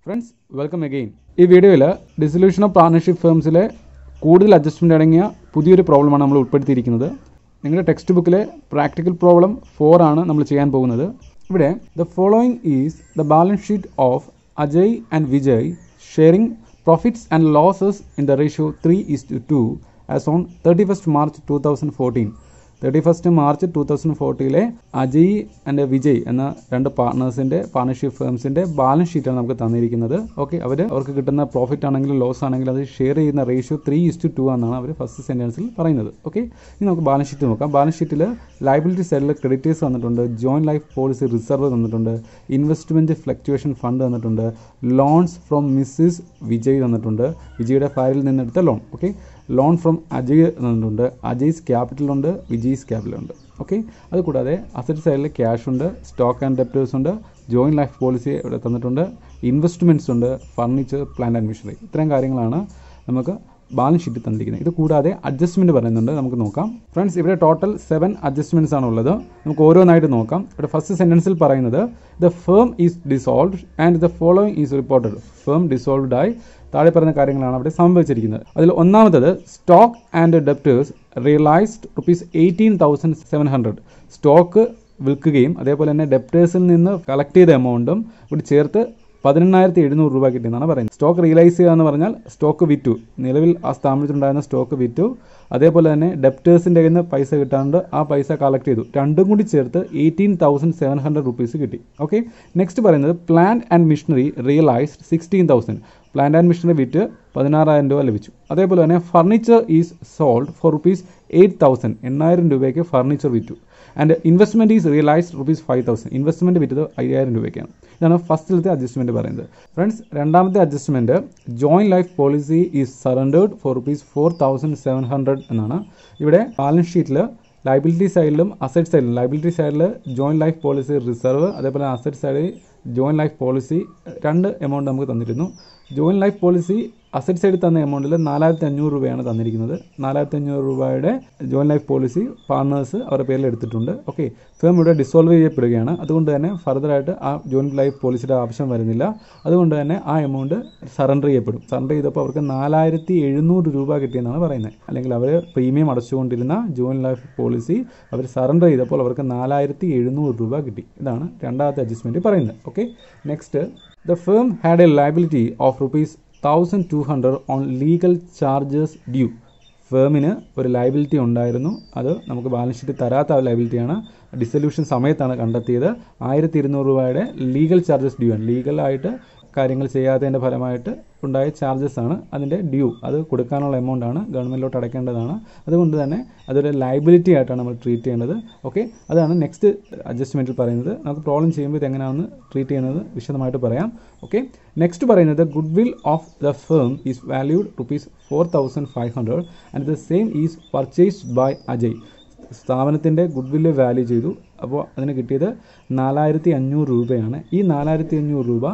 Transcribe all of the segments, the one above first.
friends welcome again ഈ വീഡിയോയിൽ dissolution of partnership ഫേംസിലെ കൂടുതൽ അഡ്ജസ്റ്റ്മെൻ്റ് അടങ്ങിയ പുതിയൊരു പ്രോബ്ലമാണ് നമ്മൾ ഉൾപ്പെടുത്തിയിരിക്കുന്നത് നിങ്ങളുടെ ടെക്സ്റ്റ് ബുക്കിലെ പ്രാക്ടിക്കൽ പ്രോബ്ലം ഫോർ ആണ് നമ്മൾ ചെയ്യാൻ പോകുന്നത് ഇവിടെ the following is the balance sheet of Ajay and Vijay sharing profits and losses in the ratio three is to two as on thirty first March two thousand fourteen thirty first March two thousand ഫോർട്ടിയിലെ Ajay and Vijay എന്ന രണ്ട് പാർട്ട്നേഴ്സിൻ്റെ partnership ഫേംസിൻ്റെ balance ഷീറ്റാണ് നമുക്ക് തന്നിരിക്കുന്നത് okay അവർ അവർക്ക് കിട്ടുന്ന profit ആണെങ്കിലും loss ആണെങ്കിലും അത് ഷെയർ ചെയ്യുന്ന റേഷ്യോ ത്രീ ഇസ്റ്റു ടു എന്നാണ് അവർ ഫസ്റ്റ് സെൻറ്റൻസിൽ പറയുന്നത് ഓക്കെ ഇനി നമുക്ക് ബാലൻസ് ഷീറ്റ് നോക്കാം ബാലൻസ് ഷീറ്റിൽ ലൈബിലിറ്റി സൈഡിൽ ക്രെഡിറ്റേഴ്സ് തന്നിട്ടുണ്ട് ജോയിൻറ്റ് ലൈഫ് പോളിസി റിസർവ് തന്നിട്ടുണ്ട് ഇൻവെസ്റ്റ്മെൻറ്റ് ഫ്ലക്ച്വേഷൻ ഫണ്ട് തന്നിട്ടുണ്ട് ലോൺസ് ഫ്രോം മിസ്സിസ് വിജയ് തന്നിട്ടുണ്ട് വിജയുടെ ഫയലിൽ നിന്നെടുത്ത loan okay loan from Ajay തന്നിട്ടുണ്ട് അജയ്സ് ക്യാപിറ്റലുണ്ട് വിജയ്സ് ക്യാപിറ്റലുണ്ട് ഓക്കെ അതുകൂടാതെ അസറ്റ് സൈഡിൽ ക്യാഷ് ഉണ്ട് സ്റ്റോക്ക് ആൻഡ് ഡെപ്റ്റേഴ്സ് ഉണ്ട് ജോയിൻറ്റ് ലൈഫ് പോളിസി ഇവിടെ തന്നിട്ടുണ്ട് ഇൻവെസ്റ്റ്മെൻറ്റ്സ് ഉണ്ട് ഫർണിച്ചർ പ്ലാന്റ് ആൻഡ് മിഷനറി ഇത്രയും കാര്യങ്ങളാണ് നമുക്ക് ബാലൻസ് ഷീറ്റ് തന്നിരിക്കുന്നത് ഇത് കൂടാതെ അഡ്ജസ്റ്റ്മെൻറ്റ് പറയുന്നുണ്ട് നമുക്ക് നോക്കാം ഫ്രണ്ട്സ് ഇവിടെ ടോട്ടൽ സെവൻ അഡ്ജസ്റ്റ്മെൻറ്റ്സ് ആണ് ഉള്ളത് നമുക്ക് ഓരോന്നായിട്ട് നോക്കാം ഇവിടെ ഫസ്റ്റ് സെൻറ്റൻസിൽ പറയുന്നത് the firm is dissolve and the following is reported firm dissolved ആയി താഴെ പറയുന്ന കാര്യങ്ങളാണ് അവിടെ സംഭവിച്ചിരിക്കുന്നത് അതിൽ ഒന്നാമത്തത് stock and debtors realised rupees eighteen thousand seven hundred stock വിൽക്കുകയും അതേപോലെ തന്നെ ഡെപ്റ്റേഴ്സിൽ നിന്ന് കളക്ട് ചെയ്ത എമൗണ്ടും കൂടി ചേർത്ത് പതിനെണ്ണായിരത്തി എഴുന്നൂറ് രൂപ കിട്ടിയെന്നാണ് പറയുന്നത് സ്റ്റോക്ക് റിയലൈസ് ചെയ്യുക എന്ന് പറഞ്ഞാൽ സ്റ്റോക്ക് വിറ്റു നിലവിൽ ആ സ്ഥാപനത്തിലുണ്ടായിരുന്ന സ്റ്റോക്ക് വിറ്റു അതേപോലെ തന്നെ ഡെപ്റ്റേഴ്സിൻ്റെ കയ്യിൽ നിന്ന് പൈസ കിട്ടാണ്ട് ആ പൈസ കളക്ട് ചെയ്തു രണ്ടും കൂടി ചേർത്ത് eighteen thousand seven hundred rupees കിട്ടി ഓക്കെ നെക്സ്റ്റ് പറയുന്നത് plant and machinery realised sixteen thousand plant and machinery വിറ്റ് പതിനാറായിരം രൂപ ലഭിച്ചു അതേപോലെ തന്നെ furniture is sold for rupees eight thousand എണ്ണായിരം രൂപയ്ക്ക് ഫർണിച്ചർ വിറ്റു and investment is realised rupees five thousand investment വിറ്റത് അയ്യായിരം രൂപയ്ക്കാണ് ഇതാണ് ഫസ്റ്റിലത്തെ അഡ്ജസ്റ്റ്മെൻറ്റ് പറയുന്നത് ഫ്രണ്ട്സ് രണ്ടാമത്തെ adjustment joint life policy is surrendered for rupees four thousand seven hundred എന്നാണ് ഇവിടെ ബാലൻസ് ഷീറ്റിൽ ലൈബിലിറ്റി സൈഡിലും അസറ്റ് സൈഡിലും ലൈബിലിറ്റി സൈഡിൽ ജോയിൻറ്റ് ലൈഫ് പോളിസി റിസർവ് അതേപോലെ അസറ്റ് സൈഡിൽ ജോയിൻറ്റ് ലൈഫ് പോളിസി രണ്ട് എമൗണ്ട് നമുക്ക് തന്നിരുന്നു ജോയിൻറ്റ് ലൈഫ് പോളിസി അസറ്റ് സൈഡിൽ തന്ന എമൗണ്ടിൽ നാലായിരത്തി അഞ്ഞൂറ് രൂപയാണ് തന്നിരിക്കുന്നത് നാലായിരത്തി അഞ്ഞൂറ് രൂപയുടെ ജോയിൻറ്റ് ലൈഫ് പോളിസി പാർട്ണേഴ്സ് അവരുടെ പേരിൽ എടുത്തിട്ടുണ്ട് ഓക്കെ ഫേം ഇവിടെ ഡിസോൾവ് ചെയ്യപ്പെടുകയാണ് അതുകൊണ്ട് തന്നെ ഫർദറായിട്ട് ആ ജോയിൻറ്റ് ലൈഫ് പോളിസിയുടെ ആവശ്യം വരുന്നില്ല അതുകൊണ്ട് തന്നെ ആ എമൗണ്ട് സറണ്ടർ ചെയ്യപ്പെടും സറണ്ടർ ചെയ്തപ്പോൾ അവർക്ക് നാലായിരത്തി എഴുന്നൂറ് രൂപ കിട്ടിയെന്നാണ് പറയുന്നത് അല്ലെങ്കിൽ അവർ പ്രീമിയം അടച്ചുകൊണ്ടിരുന്ന ജോയിൻറ്റ് ലൈഫ് പോളിസി അവർ സറണ്ടർ ചെയ്തപ്പോൾ അവർക്ക് നാലായിരത്തി എഴുന്നൂറ് രൂപ കിട്ടി ഇതാണ് രണ്ടാമത്തെ അഡ്ജസ്റ്റ്മെൻറ്റ് പറയുന്നത് okay next the firm had a liability of rupees thousand two hundred on legal charges due ഫേമിന് ഒരു ലൈബിലിറ്റി ഉണ്ടായിരുന്നു അത് നമുക്ക് ബാലൻസ് ഷീറ്റ് തരാത്ത ലൈബിലിറ്റിയാണ് ഡിസൊല്യൂഷൻ സമയത്താണ് കണ്ടെത്തിയത് ആയിരത്തി ഇരുന്നൂറ് രൂപയുടെ ലീഗൽ ചാർജസ് ഡ്യൂ ആണ് ലീഗലായിട്ട് കാര്യങ്ങൾ ചെയ്യാത്തതിൻ്റെ ഫലമായിട്ട് ഉണ്ടായ ചാർജസ് ആണ് അതിൻ്റെ ഡ്യൂ അത് കൊടുക്കാനുള്ള എമൗണ്ട് ആണ് ഗവൺമെൻറ്റിലോട്ട് അടയ്ക്കേണ്ടതാണ് അതുകൊണ്ട് തന്നെ അതൊരു ലൈബിലിറ്റി ആയിട്ടാണ് നമ്മൾ ട്രീറ്റ് ചെയ്യേണ്ടത് ഓക്കെ അതാണ് നെക്സ്റ്റ് അഡ്ജസ്റ്റ്മെൻറ്റിൽ പറയുന്നത് നമുക്ക് പ്രോബ്ലം ചെയ്യുമ്പോൾ ഇത് എങ്ങനെയാണെന്ന് ട്രീറ്റ് ചെയ്യുന്നത് വിശദമായിട്ട് പറയാം ഓക്കെ നെക്സ്റ്റ് പറയുന്നത് goodwill of the firm is valued rupees four thousand five hundred and the same is purchased by Ajay സ്ഥാപനത്തിൻ്റെ ഗുഡ് വില്ല് വാല്യൂ ചെയ്തു അപ്പോൾ അതിന് കിട്ടിയത് നാലായിരത്തി അഞ്ഞൂറ് രൂപയാണ് ഈ നാലായിരത്തി അഞ്ഞൂറ് രൂപ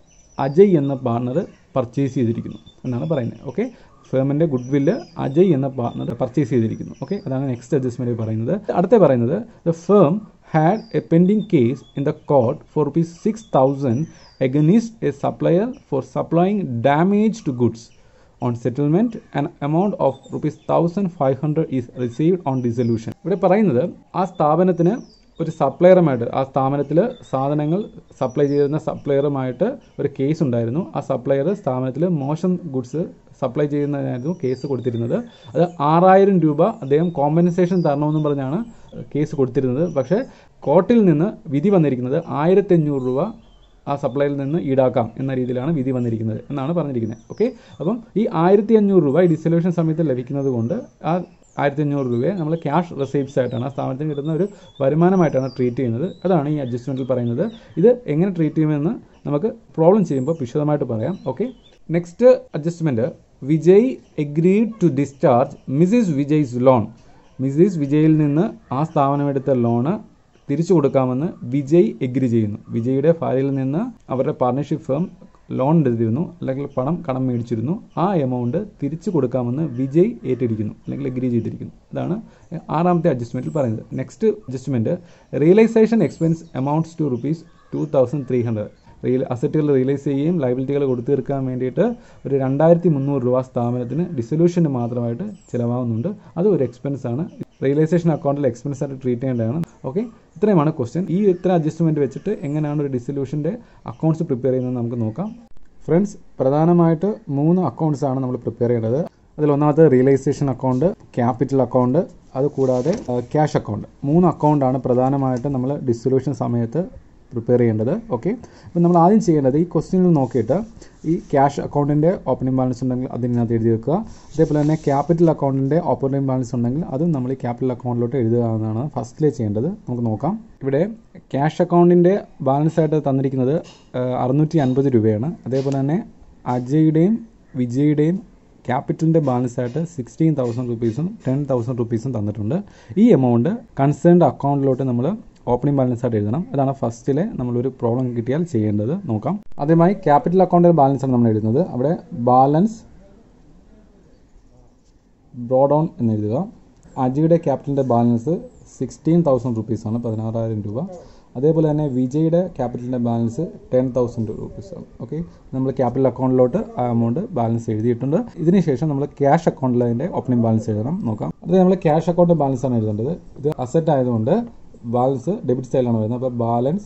അജയ് എന്ന പാർട്ണർ പർച്ചേസ് ചെയ്തിരിക്കുന്നു എന്നാണ് പറയുന്നത് ഓക്കെ ഫേമിൻ്റെ ഗുഡ് വില്ല് അജയ് എന്ന പാർട്ണർ പർച്ചേസ് ചെയ്തിരിക്കുന്നു ഓക്കെ അതാണ് നെക്സ്റ്റ് അഡ്ജസ്റ്റ്മെൻറ്റ് പറയുന്നത് അടുത്ത പറയുന്നത് the firm had a pending case in the court for rupees six thousand against a supplier for supplying damaged goods on settlement and amount of rupees thousand five hundred is received on dissolution ഇവിടെ പറയുന്നത് ആ സ്ഥാപനത്തിന് ഒരു സപ്ലയറുമായിട്ട് ആ സ്ഥാപനത്തിൽ സാധനങ്ങൾ supply ചെയ്യുന്ന സപ്ലയറുമായിട്ട് ഒരു കേസ് ഉണ്ടായിരുന്നു ആ സപ്ലയർ സ്ഥാപനത്തിൽ മോശം ഗുഡ്സ് സപ്ലൈ ചെയ്യുന്നതിനായിരുന്നു കേസ് കൊടുത്തിരുന്നത് അത് ആറായിരം രൂപ അദ്ദേഹം കോമ്പൻസേഷൻ തരണമെന്നും പറഞ്ഞാണ് കേസ് കൊടുത്തിരുന്നത് പക്ഷേ കോർട്ടിൽ നിന്ന് വിധി വന്നിരിക്കുന്നത് ആയിരത്തി അഞ്ഞൂറ് രൂപ ആ സപ്ലൈയിൽ നിന്ന് ഈടാക്കാം എന്ന രീതിയിലാണ് വിധി വന്നിരിക്കുന്നത് എന്നാണ് പറഞ്ഞിരിക്കുന്നത് ഓക്കെ അപ്പം ഈ ആയിരത്തി അഞ്ഞൂറ് രൂപ ഈ ഡിസൊല്യൂഷൻ സമയത്ത് ലഭിക്കുന്നത് കൊണ്ട് ആ ആയിരത്തി അഞ്ഞൂറ് രൂപയെ നമ്മൾ ക്യാഷ് റെസീപ്റ്റ്സ് ആയിട്ടാണ് ആ സ്ഥാപനത്തിന് കിട്ടുന്ന ഒരു വരുമാനമായിട്ടാണ് ട്രീറ്റ് ചെയ്യുന്നത് അതാണ് ഈ അഡ്ജസ്റ്റ്മെൻറ്റിൽ പറയുന്നത് ഇത് എങ്ങനെ ട്രീറ്റ് ചെയ്യുമെന്ന് നമുക്ക് പ്രോബ്ലം ചെയ്യുമ്പോൾ വിശദമായിട്ട് പറയാം okay next adjustment Vijay agreed to discharge Mrs Vijay's loan Mrs വിജയിൽ നിന്ന് ആ സ്ഥാപനം എടുത്ത ലോണ് തിരിച്ചു കൊടുക്കാമെന്ന് വിജയ് എഗ്രി ചെയ്യുന്നു വിജയുടെ ഫയലിൽ നിന്ന് അവരുടെ പാർട്ണർഷിപ്പ് ഫേം ലോൺ എടുത്തിരുന്നു അല്ലെങ്കിൽ പണം കടം മേടിച്ചിരുന്നു ആ എമൗണ്ട് തിരിച്ചു കൊടുക്കാമെന്ന് വിജയ് ഏറ്റെടുക്കുന്നു അല്ലെങ്കിൽ എഗ്രി ചെയ്തിരിക്കുന്നു ഇതാണ് ആറാമത്തെ അഡ്ജസ്റ്റ്മെൻറ്റിൽ പറയുന്നത് next adjustment realisation expense amounts to rupees two thousand three hundred real അസറ്റുകൾ റിയലൈസ് ചെയ്യുകയും ലൈബിലിറ്റികൾ കൊടുത്തു തീർക്കാൻ വേണ്ടിയിട്ട് ഒരു രണ്ടായിരത്തി മുന്നൂറ് രൂപ സ്ഥാപനത്തിന് ഡിസൊല്യൂഷന് മാത്രമായിട്ട് ചിലവാകുന്നുണ്ട് അത് ഒരു എക്സ്പെൻസ് ആണ് റിയലൈസേഷൻ അക്കൗണ്ടിൽ എക്സ്പെൻസ് ആയിട്ട് ട്രീറ്റ് ചെയ്യേണ്ടതാണ് ഓക്കെ ഇത്രയുമാണ് ക്വസ്റ്റ്യൻ ഈ ഇത്ര അഡ്ജസ്റ്റ്മെൻറ്റ് വെച്ചിട്ട് എങ്ങനെയാണ് ഒരു ഡിസൊല്യൂഷൻ്റെ അക്കൗണ്ട്സ് പ്രിപ്പയർ ചെയ്യുന്നത് നമുക്ക് നോക്കാം ഫ്രണ്ട്സ് പ്രധാനമായിട്ട് മൂന്ന് അക്കൗണ്ട്സ് ആണ് നമ്മൾ പ്രിപ്പയർ ചെയ്യേണ്ടത് അതിൽ ഒന്നാമത്തെ റിയലൈസേഷൻ അക്കൗണ്ട് ക്യാപിറ്റൽ അക്കൗണ്ട് അതുകൂടാതെ ക്യാഷ് അക്കൗണ്ട് മൂന്ന് അക്കൗണ്ടാണ് പ്രധാനമായിട്ട് നമ്മൾ ഡിസൊല്യൂഷൻ സമയത്ത് പ്രിപ്പയർ ചെയ്യേണ്ടത് ഓക്കെ അപ്പം നമ്മൾ ആദ്യം ചെയ്യേണ്ടത് ഈ ക്വസ്റ്റ്യനിൽ നോക്കിയിട്ട് ഈ ക്യാഷ് അക്കൗണ്ടിൻ്റെ ഓപ്പണിംഗ് ബാലൻസ് ഉണ്ടെങ്കിൽ അതിനകത്ത് എഴുതി വെക്കുക അതേപോലെ തന്നെ ക്യാപിറ്റൽ അക്കൗണ്ടിൻ്റെ ഓപ്പണിംഗ് ബാലൻസ് ഉണ്ടെങ്കിൽ അതും നമ്മൾ ഈ ക്യാപിറ്റൽ അക്കൗണ്ടിലോട്ട് എഴുതുക എന്നതാണ് ഫസ്റ്റിലെ ചെയ്യേണ്ടത് നമുക്ക് നോക്കാം ഇവിടെ ക്യാഷ് അക്കൗണ്ടിൻ്റെ ബാലൻസ് ആയിട്ട് തന്നിരിക്കുന്നത് അറുന്നൂറ്റി അൻപത് രൂപയാണ് അതേപോലെ തന്നെ അജയുടെയും വിജയുടെയും ക്യാപിറ്റലിൻ്റെ ബാലൻസ് ആയിട്ട് സിക്സ്റ്റീൻ തൗസൻഡ് റുപ്പീസും ടെൻ തൗസൻഡ് റുപ്പീസും തന്നിട്ടുണ്ട് ഈ എമൗണ്ട് കൺസേൺഡ് അക്കൗണ്ടിലോട്ട് നമ്മൾ ഓപ്പണിംഗ് ബാലൻസ് ആയിട്ട് എഴുതണം അതാണ് ഫസ്റ്റിലെ നമ്മളൊരു പ്രോബ്ലം കിട്ടിയാൽ ചെയ്യേണ്ടത് നോക്കാം ആദ്യമായി ക്യാപിറ്റൽ അക്കൗണ്ടിൽ ബാലൻസ് ആണ് നമ്മൾ എഴുതുന്നത് അവിടെ ബാലൻസ് ബ്രോഡൗൺ എന്ന് എഴുതുക അജിയുടെ ക്യാപിറ്റലിൻ്റെ ബാലൻസ് സിക്സ്റ്റീൻ തൗസൻഡ് റുപ്പീസാണ് പതിനാറായിരം രൂപ അതേപോലെ തന്നെ വിജയുടെ ക്യാപിറ്റലിൻ്റെ ബാലൻസ് ടെൻ തൗസൻഡ് റുപ്പീസാണ് ഓക്കെ നമ്മൾ ക്യാപിറ്റൽ അക്കൗണ്ടിലോട്ട് ആ എമൗണ്ട് ബാലൻസ് എഴുതിയിട്ടുണ്ട് ഇതിനുശേഷം നമ്മൾ ക്യാഷ് അക്കൗണ്ടിൽ അതിൻ്റെ ഓപ്പണിംഗ് ബാലൻസ് എഴുതണം നോക്കാം അത് നമ്മൾ ക്യാഷ് അക്കൗണ്ട് ബാലൻസ് ആണ് എഴുതേണ്ടത് ഇത് അസറ്റ് ആയതുകൊണ്ട് ബാലൻസ് ഡെബിറ്റ് സൈഡിലാണ് വരുന്നത് അപ്പോൾ ബാലൻസ്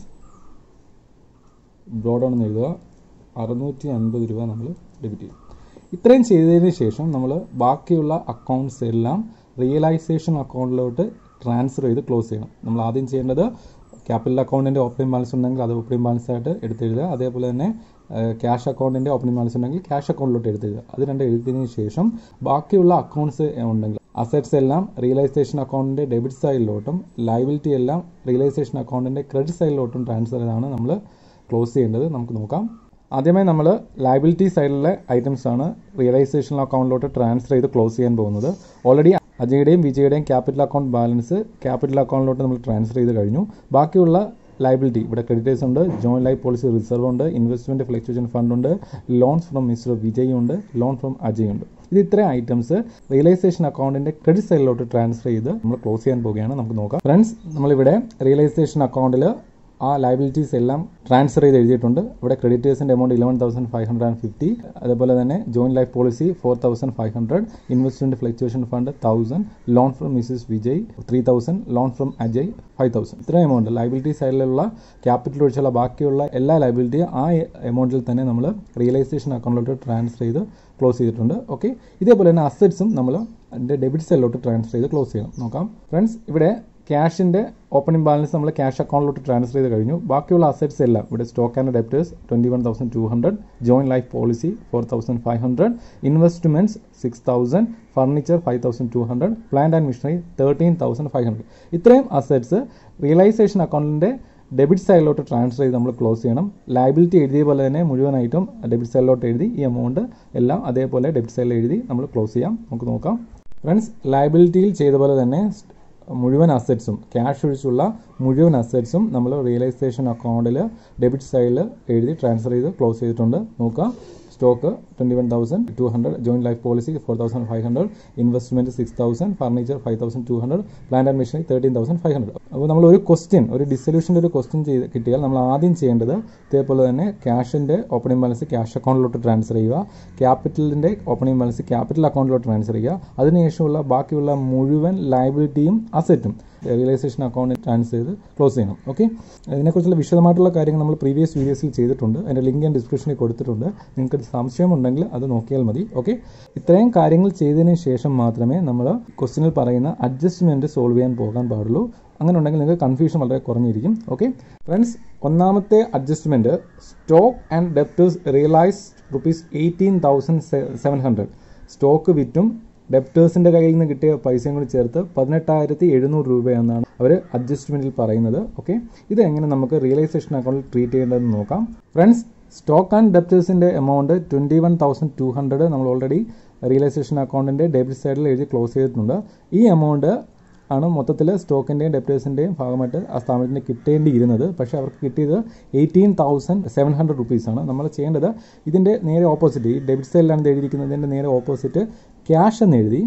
ബ്രോഡൗൺ എന്ന് എഴുതുക അറുന്നൂറ്റി അൻപത് രൂപ നമ്മൾ ഡെബിറ്റ് ചെയ്യും ഇത്രയും ചെയ്തതിന് ശേഷം നമ്മൾ ബാക്കിയുള്ള അക്കൗണ്ട്സ് എല്ലാം റിയലൈസേഷൻ അക്കൗണ്ടിലോട്ട് ട്രാൻസ്ഫർ ചെയ്ത് ക്ലോസ് ചെയ്യണം നമ്മൾ ആദ്യം ചെയ്യേണ്ടത് ക്യാപിറ്റൽ അക്കൗണ്ടിൻ്റെ ഓപ്പണിംഗ് ബാലൻസ് ഉണ്ടെങ്കിൽ അത് ഓപ്പണിംഗ് ബാലൻസ് ആയിട്ട് എടുത്തെഴുതുക അതേപോലെ തന്നെ ക്യാഷ് അക്കൗണ്ടിൻ്റെ ഓപ്പണിംഗ് ബാലൻസ് ഉണ്ടെങ്കിൽ ക്യാഷ് അക്കൗണ്ടിലോട്ട് എടുത്തെഴുതുക അത് രണ്ട് എഴുതിയതിനു ശേഷം ബാക്കിയുള്ള അക്കൗണ്ട്സ് ഉണ്ടെങ്കിൽ അസറ്റ്സ് എല്ലാം റിയലൈസേഷൻ അക്കൗണ്ടിൻ്റെ ഡെബിറ്റ് സൈഡിലോട്ടും ലൈബിലിറ്റി എല്ലാം റിയലൈസേഷൻ അക്കൗണ്ടിൻ്റെ ക്രെഡിറ്റ് സൈഡിലോട്ടും ട്രാൻസ്ഫർ ചെയ്താണ് നമ്മൾ ക്ലോസ് ചെയ്യേണ്ടത് നമുക്ക് നോക്കാം ആദ്യമായി നമ്മൾ ലയബിലിറ്റി സൈഡിലെ ഐറ്റംസ് ആണ് റിയലൈസേഷൻ അക്കൗണ്ടിലോട്ട് ട്രാൻസ്ഫർ ചെയ്ത് ക്ലോസ് ചെയ്യാൻ പോകുന്നത് ഓൾറെഡി അജയുടെയും വിജയുടെയും ക്യാപിറ്റൽ അക്കൗണ്ട് ബാലൻസ് ക്യാപിറ്റൽ അക്കൗണ്ടിലോട്ട് നമ്മൾ ട്രാൻസ്ഫർ ചെയ്ത് കഴിഞ്ഞു ബാക്കിയുള്ള ലയബിലിറ്റി ഇവിടെ ക്രെഡിറ്റേഴ്സ് ഉണ്ട് ജോയിന്റ് ലൈഫ് പോളിസി റിസർവ് ഉണ്ട് ഇൻവെസ്റ്റ്മെന്റ് ഫ്ലക്ച്വേഷൻ ഫണ്ട് ഉണ്ട് ലോൺസ് ഫ്രം മിസ്റ്റർ വിജയ് ഉണ്ട് ലോൺ ഫ്രം അജയ് ഉണ്ട് ഇത് ഇത്രയും ഐറ്റംസ് റിയലൈസേഷൻ അക്കൗണ്ടിന്റെ ക്രെഡിറ്റ് സൈഡിലോട്ട് ട്രാൻസ്ഫർ ചെയ്ത് നമ്മൾ ക്ലോസ് ചെയ്യാൻ പോവുകയാണ് നമുക്ക് നോക്കാം ഫ്രണ്ട്സ് നമ്മളിവിടെ റിയലൈസേഷൻ അക്കൗണ്ടിൽ ആ ലയബിലിറ്റീസ് എല്ലാം ട്രാൻസ്ഫർ ചെയ്ത് എഴുതിയിട്ടുണ്ട് ഇവിടെ ക്രെഡിറ്റേഴ്സിന്റെ amount eleven thousand five hundred and fifty അതുപോലെ തന്നെ joint life policy four thousand five hundred investment fluctuation fund thousand loan from Mrs Vijay three thousand loan from Ajay five thousand ഇത്രയും എമൗണ്ട് ലൈബിലിറ്റി സൈഡിലുള്ള capital ഒഴിച്ചുള്ള ബാക്കിയുള്ള എല്ലാ ലൈബിലിറ്റിയും ആ എമൗണ്ടിൽ തന്നെ നമ്മൾ റിയലൈസേഷൻ അക്കൗണ്ടിലോട്ട് ട്രാൻസ്ഫർ ചെയ്ത് ക്ലോസ് ചെയ്തിട്ടുണ്ട് ഓക്കെ ഇതേപോലെ തന്നെ അസറ്റ്സും നമ്മൾ അതിൻ്റെ ഡെബിറ്റ് സൈഡിലോട്ട് ട്രാൻസ്ഫർ ചെയ്ത് ക്ലോസ് ചെയ്യണം നോക്കാം ഫ്രണ്ട്സ് ഇവിടെ ക്യാഷിൻ്റെ ഓപ്പണിംഗ് ബാലൻസ് നമ്മൾ ക്യാഷ് അക്കൗണ്ടിലോട്ട് ട്രാൻസ്ഫർ ചെയ്ത് കഴിഞ്ഞു ബാക്കിയുള്ള അസറ്റ്സ് എല്ലാം ഇവിടെ stock and debtors twenty one thousand two hundred joint life policy four thousand five hundred investments six thousand furniture five thousand two hundred plant and machinery thirteen thousand five hundred ഇത്രയും assets realisation അക്കൗണ്ടിൻ്റെ debit സൈഡിലോട്ട് transfer ചെയ്ത് നമ്മൾ close ചെയ്യണം liability എഴുതിയ പോലെ തന്നെ മുഴുവനായിട്ടും ഡെബിറ്റ് സൈഡിലോട്ട് എഴുതി ഈ എമൗണ്ട് എല്ലാം അതേപോലെ ഡെബിറ്റ് സൈഡിൽ എഴുതി നമ്മൾ ക്ലോസ് ചെയ്യാം നമുക്ക് നോക്കാം ഫ്രണ്ട്സ് ലയബിലിറ്റിയിൽ ചെയ്ത പോലെ തന്നെ മുഴുവൻ അസറ്റ്സും ക്യാഷ് ഒഴിച്ചുള്ള മുഴുവൻ അസറ്റ്സും നമ്മൾ റിയലൈസേഷൻ അക്കൗണ്ടിൽ ഡെബിറ്റ് സൈഡിൽ എഴുതി ട്രാൻസ്ഫർ ചെയ്ത് ക്ലോസ് ചെയ്തിട്ടുണ്ട് നോക്കുക stock twenty one thousand two hundred joint life policy four thousand five hundred investment six thousand furniture five thousand two hundred plant and machinery thirteen thousand five hundred അപ്പോൾ നമ്മൾ ഒരു question ഒരു ഡിസൊല്യൂഷൻ്റെ ഒരു question ചെയ്ത് കിട്ടിയാൽ നമ്മൾ ആദ്യം ചെയ്യേണ്ടത് ഇതേപോലെ തന്നെ ക്യാഷിൻ്റെ ഓപ്പണിംഗ് ബാലൻസ് ക്യാഷ് അക്കൗണ്ടിലോട്ട് ട്രാൻസ്ഫർ ചെയ്യുക ക്യാപിറ്റലിൻ്റെ ഓപ്പണിംഗ് ബാലൻസ് ക്യാപിറ്റൽ അക്കൗണ്ടിലോട്ട് ട്രാൻസ്ഫർ ചെയ്യുക അതിനുശേഷമുള്ള ബാക്കിയുള്ള മുഴുവൻ ലയബിലിറ്റിയും അസറ്റും റിയലൈസേഷൻ അക്കൗണ്ടിൽ ട്രാൻസ്ഫർ ചെയ്ത് ക്ലോസ് ചെയ്യണം ഓക്കെ ഇതിനെക്കുറിച്ചുള്ള വിശദമായിട്ടുള്ള കാര്യങ്ങൾ നമ്മൾ പ്രീവിയസ് വീഡിയോസിൽ ചെയ്തിട്ടുണ്ട് അതിൻ്റെ ലിങ്ക് ഞാൻ ഡിസ്ക്രിപ്ഷനിൽ കൊടുത്തിട്ടുണ്ട് നിങ്ങൾക്ക് സംശയമുണ്ടെങ്കിൽ അത് നോക്കിയാൽ മതി ഓക്കെ ഇത്രയും കാര്യങ്ങൾ ചെയ്തതിന് ശേഷം മാത്രമേ നമ്മൾ ക്വസ്റ്റ്യനിൽ പറയുന്ന അഡ്ജസ്റ്റ്മെൻറ്റ് സോൾവ് ചെയ്യാൻ പോകാൻ പാടുള്ളൂ അങ്ങനെ ഉണ്ടെങ്കിൽ നിങ്ങൾക്ക് കൺഫ്യൂഷൻ വളരെ കുറഞ്ഞിരിക്കും ഓക്കെ ഫ്രണ്ട്സ് ഒന്നാമത്തെ adjustment stock and debtors realise rupees eighteen thousand seven hundred stock വിറ്റും ഡെപ്റ്റേഴ്സിൻ്റെ കയ്യിൽ നിന്ന് കിട്ടിയ പൈസയും കൂടി ചേർത്ത് പതിനെട്ടായിരത്തി എഴുന്നൂറ് രൂപയെന്നാണ് അവർ അഡ്ജസ്റ്റ്മെൻറ്റിൽ പറയുന്നത് ഓക്കെ ഇത് എങ്ങനെ നമുക്ക് റിയലൈസേഷൻ അക്കൗണ്ടിൽ ട്രീറ്റ് ചെയ്യേണ്ടതെന്ന് നോക്കാം ഫ്രണ്ട്സ് സ്റ്റോക്ക് ആൻഡ് ഡെപ്റ്റേഴ്സിൻ്റെ amount twenty one thousand two hundred നമ്മൾ ഓൾറെഡി റിയലൈസേഷൻ അക്കൗണ്ടിൻ്റെ ഡെബിറ്റ് സൈഡിൽ എഴുതി ക്ലോസ് ചെയ്തിട്ടുണ്ട് ഈ എമൗണ്ട് ആണ് മൊത്തത്തിൽ സ്റ്റോക്കിൻ്റെയും ഡെപ്റ്റേഴ്സിൻ്റെയും ഭാഗമായിട്ട് ആ സ്ഥാപനത്തിന് കിട്ടേണ്ടിയിരുന്നത് പക്ഷേ അവർക്ക് കിട്ടിയത് എയ്റ്റീൻ തൗസൻഡ് സെവൻ ഹൺഡ്രഡ് റുപ്പീസാണ് നമ്മൾ ചെയ്യേണ്ടത് ഇതിൻ്റെ നേരെ ഓപ്പോസിറ്റ് ഈ ഡെബിറ്റ് സൈഡിലാണ് എഴുതിയിരിക്കുന്നതിൻ്റെ നേരെ ഓപ്പോസിറ്റ് ക്യാഷ് എന്ന് എഴുതി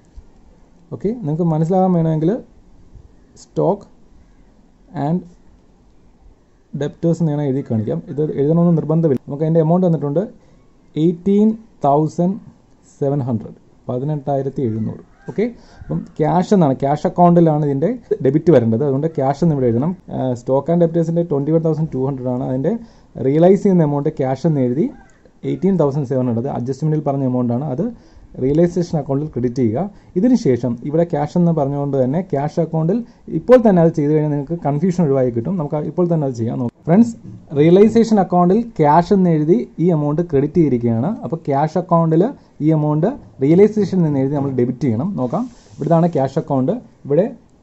ഓക്കെ നിങ്ങൾക്ക് മനസ്സിലാകാൻ വേണമെങ്കിൽ സ്റ്റോക്ക് ആൻഡ് ഡെപ്റ്റേഴ്സ് എന്ന് ഞാൻ എഴുതി കാണിക്കാം ഇത് എഴുതണമെന്ന് നിർബന്ധമില്ല നമുക്ക് അതിൻ്റെ എമൗണ്ട് വന്നിട്ടുണ്ട് എയ്റ്റീൻ തൗസൻഡ് സെവൻ ഹൺഡ്രഡ് പതിനെട്ടായിരത്തി എഴുന്നൂറ് ഓക്കെ അപ്പം ക്യാഷ് എന്നാണ് ക്യാഷ് അക്കൗണ്ടിലാണ് ഇതിൻ്റെ ഡെബിറ്റ് വരേണ്ടത് അതുകൊണ്ട് ക്യാഷ് എന്ന് ഇവിടെ എഴുതണം സ്റ്റോക്ക് ആൻഡ് ഡെപ്റ്റേഴ്സിൻ്റെ twenty one thousand two hundred ആണ് അതിൻ്റെ റിയലൈസ് ചെയ്യുന്ന എമൗണ്ട് ക്യാഷ് എന്ന് എഴുതി എയ്റ്റീൻ തൗസൻഡ് സെവൻ ഹൺഡ്രഡ് അഡ്ജസ്റ്റ്മെൻറ്റിൽ പറഞ്ഞ എമൗണ്ട് ആണ് അത് റിയലൈസേഷൻ അക്കൗണ്ടിൽ ക്രെഡിറ്റ് ചെയ്യുക ഇതിനുശേഷം ഇവിടെ ക്യാഷ് എന്ന് പറഞ്ഞുകൊണ്ട് തന്നെ ക്യാഷ് അക്കൗണ്ടിൽ ഇപ്പോൾ തന്നെ അത് ചെയ്ത് കഴിഞ്ഞാൽ നിങ്ങൾക്ക് കൺഫ്യൂഷൻ ഒഴിവായി കിട്ടും നമുക്ക് ഇപ്പോൾ തന്നെ അത് ചെയ്യാം നോക്കാം ഫ്രണ്ട്സ് റിയലൈസേഷൻ അക്കൗണ്ടിൽ ക്യാഷ് എന്ന് എഴുതി ഈ എമൗണ്ട് ക്രെഡിറ്റ് ചെയ്തിരിക്കുകയാണ് അപ്പോൾ ക്യാഷ് അക്കൗണ്ടിൽ ഈ എമൗണ്ട് റിയലൈസേഷൻ എന്ന് എഴുതി നമ്മൾ ഡെബിറ്റ് ചെയ്യണം നോക്കാം ഇവിടുന്നാണ് ക്യാഷ് അക്കൗണ്ട് ഇവിടെ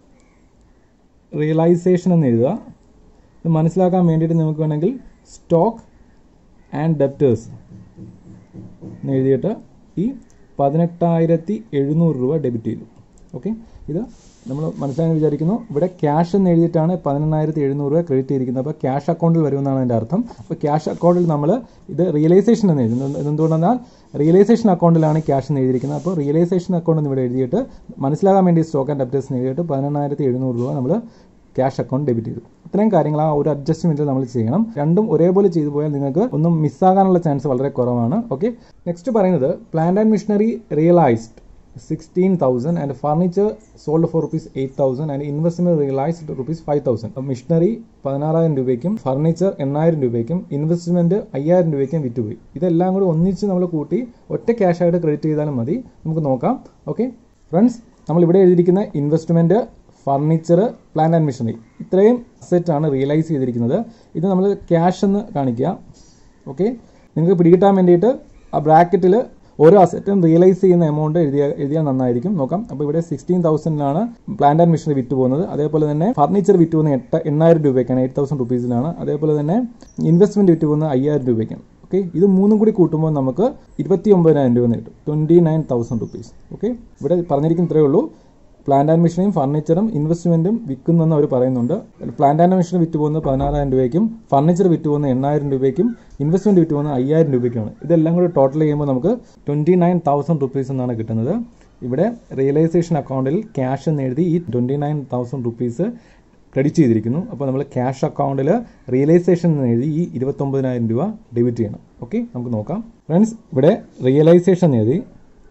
റിയലൈസേഷൻ എന്ന് എഴുതുക ഇത് മനസ്സിലാക്കാൻ വേണ്ടിയിട്ട് നമുക്ക് വേണമെങ്കിൽ സ്റ്റോക്ക് ആൻഡ് ഡെപ്റ്റേഴ്സ് എന്ന് എഴുതിയിട്ട് ഈ പതിനെട്ടായിരത്തി എഴുന്നൂറ് രൂപ ഡെബിറ്റ് ചെയ്തു ഓക്കെ ഇത് നമ്മൾ മനസ്സിലായെന്ന് വിചാരിക്കുന്നു ഇവിടെ ക്യാഷ് എന്ന് എഴുതിയിട്ടാണ് പതിനെണ്ണായിരത്തി എഴുന്നൂറ് രൂപ ക്രെഡിറ്റ് ചെയ്തിരിക്കുന്നത് അപ്പോൾ ക്യാഷ് അക്കൗണ്ടിൽ വരുമെന്നാണ് അതിൻ്റെ അർത്ഥം അപ്പോൾ ക്യാഷ് അക്കൗണ്ടിൽ നമ്മൾ ഇത് റിയലൈസേഷൻ എന്ന് എഴുതുന്നത് എന്തുകൊണ്ടെന്നാൽ റിയലൈസേഷൻ അക്കൗണ്ടിലാണ് ക്യാഷ് എന്ന് എഴുതിയിരിക്കുന്നത് അപ്പോൾ റിയലൈസേഷൻ അക്കൗണ്ട് എന്ന് ഇവിടെ എഴുതിയിട്ട് മനസ്സിലാകാൻ വേണ്ടി സ്റ്റോക്ക് ആൻഡ് ഡെപ്റ്റേഴ്സ് എന്ന് എഴുതിയിട്ട് പതിനെണ്ണായിരത്തി എഴുന്നൂറ് രൂപ നമ്മൾ ക്യാഷ് അക്കൗണ്ട് ഡെബിറ്റ് ചെയ്തു ഇത്രയും കാര്യങ്ങൾ ആ ഒരു അഡ്ജസ്റ്റ്മെന്റ് നമ്മൾ ചെയ്യണം രണ്ടും ഒരേപോലെ ചെയ്തു പോയാൽ നിങ്ങൾക്ക് ഒന്നും മിസ്സാകാനുള്ള ചാൻസ് വളരെ കുറവാണ് ഓക്കെ നെക്സ്റ്റ് പറയുന്നത് plant and machinery realised sixteen thousand and furniture sold for rupees eight thousand and investment realised rupees five thousand machinery പതിനാറായിരം രൂപയ്ക്കും ഫർണിച്ചർ എണ്ണായിരം രൂപയ്ക്കും ഇൻവെസ്റ്റ്മെന്റ് അയ്യായിരം രൂപയ്ക്കും വിറ്റുപോയി ഇതെല്ലാം കൂടി ഒന്നിച്ച് നമ്മൾ കൂട്ടി ഒറ്റ ക്യാഷ് ആയിട്ട് ക്രെഡിറ്റ് ചെയ്താലും മതി നമുക്ക് നോക്കാം ഓക്കെ ഫ്രണ്ട്സ് നമ്മൾ ഇവിടെ എഴുതിയിരിക്കുന്ന investment furniture plan and machinery ഇത്രയും സെറ്റാണ് റിയലൈസ് ചെയ്തിരിക്കുന്നത് ഇത് നമ്മൾ ക്യാഷ് എന്ന് കാണിക്കുക ഓക്കെ നിങ്ങൾക്ക് പിടികിട്ടാൻ വേണ്ടിയിട്ട് ആ ബ്രാക്കറ്റിൽ ഓരോ അസറ്റും റിയലൈസ് ചെയ്യുന്ന എമൗണ്ട് എഴുതിയ എഴുതിയാൽ നന്നായിരിക്കും നോക്കാം അപ്പോൾ ഇവിടെ സിക്സ്റ്റീൻ തൗസൻഡിലാണ് പ്ലാന്റ് ആൻഡ് മിഷനറി വിറ്റ് പോകുന്നത് അതേപോലെ തന്നെ ഫർണിച്ചർ വിറ്റ് പോകുന്ന എട്ട് എണ്ണായിരം രൂപയ്ക്കാണ് എയ്റ്റ് തൗസൻഡ് റുപ്പീസിലാണ് അതേപോലെ തന്നെ ഇൻവെസ്റ്റ്മെന്റ് വിറ്റ് പോകുന്നത് അയ്യായിരം രൂപയ്ക്കാണ് ഓക്കെ ഇത് മൂന്നും കൂടി കൂട്ടുമ്പോൾ നമുക്ക് ഇരുപത്തി ഒമ്പതിനായിരം രൂപ കിട്ടും twenty nine thousand rupees okay ഇവിടെ പറഞ്ഞിരിക്കുന്ന ഇത്രയേ ഉള്ളൂ പ്ലാന്റ് ആൻഡ് മെഷീനും ഫർണിച്ചറും ഇൻവെസ്റ്റ്മെന്റും വിൽക്കുന്നെന്ന് അവർ പറയുന്നുണ്ട് പ്ലാന്റ് ആൻഡ് മെഷീൻ വിറ്റ് പോകുന്നത് പതിനാറായിരം രൂപയ്ക്കും ഫർണിച്ചർ വിറ്റ് പോകുന്നത് എണ്ണായിരം രൂപയ്ക്കും ഇൻവെസ്റ്റ്മെന്റ് വിറ്റ് പോകുന്നത് അയ്യായിരം രൂപയ്ക്കാണ് ഇതെല്ലാം കൂടി ടോട്ടൽ ചെയ്യുമ്പോൾ നമുക്ക് ട്വന്റി നയൻ തൗസൻഡ് റുപ്പീസ് എന്നാണ് കിട്ടുന്നത് ഇവിടെ റിയലൈസേഷൻ അക്കൗണ്ടിൽ ക്യാഷ് എന്ന് എഴുതി ഈ twenty nine thousand rupees credit ചെയ്തിരിക്കുന്നു അപ്പോൾ നമ്മൾ ക്യാഷ് അക്കൗണ്ടിൽ റിയലൈസേഷൻ എന്ന് എഴുതി ഈ ഇരുപത്തൊമ്പതിനായിരം രൂപ ഡെബിറ്റ് ചെയ്യണം ഓക്കെ നമുക്ക് നോക്കാം ഫ്രണ്ട്സ് ഇവിടെ റിയലൈസേഷൻ എന്ന് എഴുതി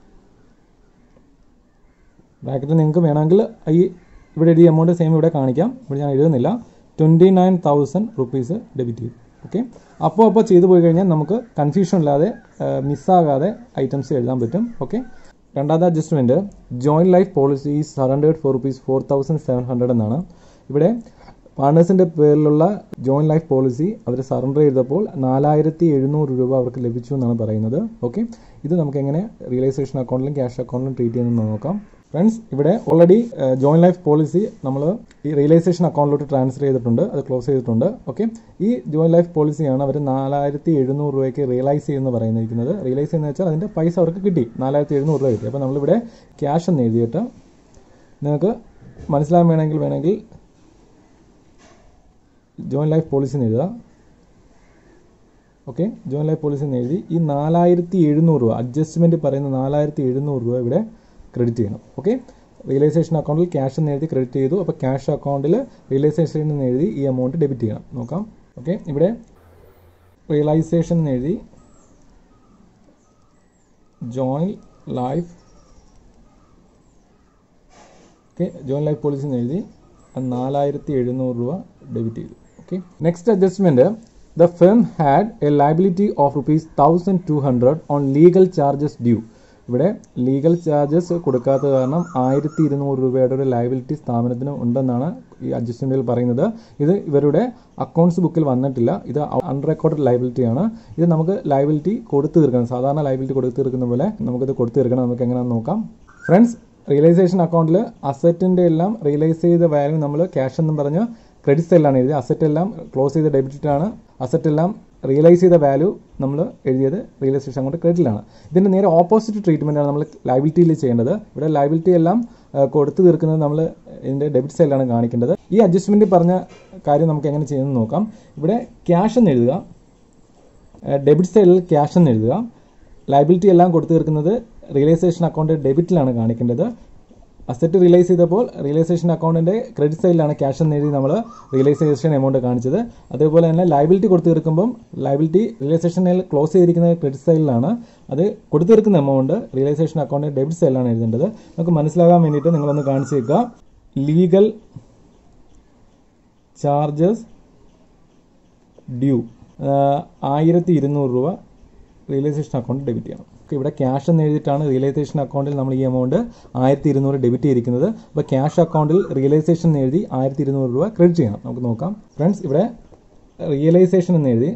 ബ്രാക്കറ്റിൽ നിങ്ങൾക്ക് വേണമെങ്കിൽ ഈ ഇവിടെ എഴുതിയ എമൗണ്ട് സെയിം ഇവിടെ കാണിക്കാം ഇവിടെ ഞാൻ എഴുതുന്നില്ല twenty nine thousand rupees debit ചെയ്തു ഓക്കെ അപ്പോൾ അപ്പോൾ ചെയ്തു പോയി കഴിഞ്ഞാൽ നമുക്ക് കൺഫ്യൂഷൻ ഇല്ലാതെ മിസ്സാകാതെ ഐറ്റംസ് എഴുതാൻ പറ്റും ഓക്കെ രണ്ടാമത്തെ adjustment joint life policy surrendered for rupees four thousand seven hundred എന്നാണ് ഇവിടെ പാർട്ണേഴ്സിൻ്റെ പേരിലുള്ള ജോയിൻറ്റ് ലൈഫ് പോളിസി അവർ സറണ്ടർ ചെയ്തപ്പോൾ നാലായിരത്തി എഴുന്നൂറ് രൂപ അവർക്ക് ലഭിച്ചു എന്നാണ് പറയുന്നത് ഓക്കെ ഇത് നമുക്ക് എങ്ങനെ റിയലൈസേഷൻ അക്കൗണ്ടിലും ക്യാഷ് അക്കൗണ്ടിലും ട്രീറ്റ് ചെയ്യുന്നത് നോക്കാം ഫ്രണ്ട്സ് ഇവിടെ ഓൾറെഡി ജോയിൻറ്റ് ലൈഫ് പോളിസി നമ്മൾ ഈ റിയലൈസേഷൻ അക്കൗണ്ടിലോട്ട് ട്രാൻസ്ഫർ ചെയ്തിട്ടുണ്ട് അത് ക്ലോസ് ചെയ്തിട്ടുണ്ട് ഓക്കെ ഈ ജോയിൻറ്റ് ലൈഫ് പോളിസിയാണ് അവർ നാലായിരത്തി എഴുന്നൂറ് രൂപയ്ക്ക് റിയലൈസ് ചെയ്യുന്ന പറയുന്നിരിക്കുന്നത് റിയലൈസ് ചെയ്യുന്ന വെച്ചാൽ അതിൻ്റെ പൈസ അവർക്ക് കിട്ടി നാലായിരത്തി എഴുന്നൂറ് രൂപ കിട്ടി അപ്പോൾ നമ്മളിവിടെ ക്യാഷ് എന്ന് എഴുതിയിട്ട് നിങ്ങൾക്ക് മനസ്സിലാൻ വേണമെങ്കിൽ വേണമെങ്കിൽ ജോയിൻറ്റ് ലൈഫ് പോളിസി എന്ന് എഴുതുക ഓക്കെ ജോയിൻറ്റ് ലൈഫ് പോളിസി എന്ന് എഴുതി ഈ നാലായിരത്തി എഴുന്നൂറ് രൂപ അഡ്ജസ്റ്റ്മെൻറ്റ് പറയുന്ന നാലായിരത്തി എഴുന്നൂറ് രൂപ ഇവിടെ ക്രെഡിറ്റ് ചെയ്യണം ഓക്കെ റിയലൈസേഷൻ അക്കൗണ്ടിൽ ക്യാഷ് എന്ന് എഴുതി ക്രെഡിറ്റ് ചെയ്തു അപ്പോൾ ക്യാഷ് അക്കൗണ്ടിൽ റിയലൈസേഷൻ എന്ന് എഴുതി ഈ എമൗണ്ട് ഡെബിറ്റ് ചെയ്യണം നോക്കാം ഓക്കെ ഇവിടെ റിയലൈസേഷൻ എന്ന് എഴുതി joint life okay joint life policy എന്ന് എഴുതി നാലായിരത്തി എഴുന്നൂറ് രൂപ ഡെബിറ്റ് ചെയ്തു okay next adjustment the firm had a liability of rupees thousand two hundred on legal charges due ഇവിടെ ലീഗൽ ചാർജസ് കൊടുക്കാത്ത കാരണം ആയിരത്തി ഇരുന്നൂറ് രൂപയുടെ ഒരു ലയബിലിറ്റി സ്ഥാപനത്തിന് ഉണ്ടെന്നാണ് ഈ അഡ്ജസ്റ്റ്മെൻറ്റിൽ പറയുന്നത് ഇത് ഇവരുടെ അക്കൗണ്ട്സ് ബുക്കിൽ വന്നിട്ടില്ല ഇത് അൺറെക്കോർഡഡ് ലയബിലിറ്റി ആണ് ഇത് നമുക്ക് ലയബിലിറ്റി കൊടുത്തു തീർക്കണം സാധാരണ ലയബിലിറ്റി കൊടുത്തു തീർക്കുന്ന പോലെ നമുക്കിത് കൊടുത്തു തീർക്കണം നമുക്ക് എങ്ങനെയാണെന്ന് നോക്കാം ഫ്രണ്ട്സ് റിയലൈസേഷൻ അക്കൗണ്ടിൽ അസറ്റിൻ്റെ എല്ലാം റിയലൈസ് ചെയ്ത വാല്യൂ നമ്മൾ ക്യാഷ് എന്നും പറഞ്ഞ് ക്രെഡിറ്റ് സെല്ലാണ് എഴുതി അസറ്റ് എല്ലാം ക്ലോസ് ചെയ്ത ഡെബിറ്റ് ആണ് അസറ്റ് എല്ലാം റിയലൈസ് ചെയ്ത വാല്യൂ നമ്മൾ എഴുതിയത് റിയലൈസേഷൻ അക്കൗണ്ട് ക്രെഡിറ്റിലാണ് ഇതിൻ്റെ നേരെ ഓപ്പോസിറ്റ് ട്രീറ്റ്മെൻ്റ് ആണ് നമ്മൾ ലൈബിലിറ്റിയിൽ ചെയ്യേണ്ടത് ഇവിടെ ലൈബിലിറ്റി എല്ലാം കൊടുത്തു തീർക്കുന്നത് നമ്മൾ ഇതിൻ്റെ ഡെബിറ്റ് സൈഡിലാണ് കാണിക്കേണ്ടത് ഈ അഡ്ജസ്റ്റ്മെൻറ്റ് പറഞ്ഞ കാര്യം നമുക്ക് എങ്ങനെ ചെയ്യുന്നത് നോക്കാം ഇവിടെ ക്യാഷ് എന്ന് എഴുതുക ഡെബിറ്റ് സൈഡിൽ ക്യാഷ് എന്ന് എഴുതുക ലൈബിലിറ്റി എല്ലാം കൊടുത്തു തീർക്കുന്നത് റിയലൈസേഷൻ അക്കൗണ്ട് ഡെബിറ്റിലാണ് കാണിക്കേണ്ടത് അസറ്റ് റിയലൈസ് ചെയ്തപ്പോൾ റിയലൈസേഷൻ അക്കൗണ്ടിന്റെ ക്രെഡിറ്റ് സൈഡിലാണ് ക്യാഷ് എന്ന് എഴുതി നമ്മൾ റിയലൈസേഷൻ എമൗണ്ട് കാണിച്ചത് അതേപോലെ തന്നെ ലൈബിലിറ്റി കൊടുത്തു തീർക്കുമ്പം ലൈബിലിറ്റി റിയലൈസേഷനിൽ ക്ലോസ് ചെയ്തിരിക്കുന്നത് ക്രെഡിറ്റ് സൈഡിലാണ് അത് കൊടുത്തു തീർക്കുന്ന എമൗണ്ട് റിയലൈസേഷൻ അക്കൗണ്ടിന്റെ ഡെബിറ്റ് സൈഡിലാണ് എഴുതേണ്ടത് നമുക്ക് മനസ്സിലാകാൻ വേണ്ടിയിട്ട് നിങ്ങളൊന്ന് കാണിച്ചു വെക്കുക ലീഗൽ ചാർജസ് ഡ്യൂ ആയിരത്തി ഇരുന്നൂറ് രൂപ റിയലൈസേഷൻ അക്കൗണ്ട് ഡെബിറ്റ് ചെയ്യണം ഓക്കെ, ഇവിടെ ക്യാഷ് എന്ന് എഴുതിയിട്ടാണ് റിയലൈസേഷൻ അക്കൗണ്ടിൽ നമ്മൾ ഈ എമൗണ്ട് ആയിരത്തി ഇരുന്നൂറ് ഡെബിറ്റ് ചെയ്തിരിക്കുന്നത് അപ്പോൾ ക്യാഷ് അക്കൗണ്ടിൽ റിയലൈസേഷൻ എന്ന് എഴുതി ആയിരത്തി ഇരുന്നൂറ് രൂപ ക്രെഡിറ്റ് ചെയ്യണം നമുക്ക് നോക്കാം ഫ്രണ്ട്സ് ഇവിടെ റിയലൈസേഷൻ എന്ന് എഴുതി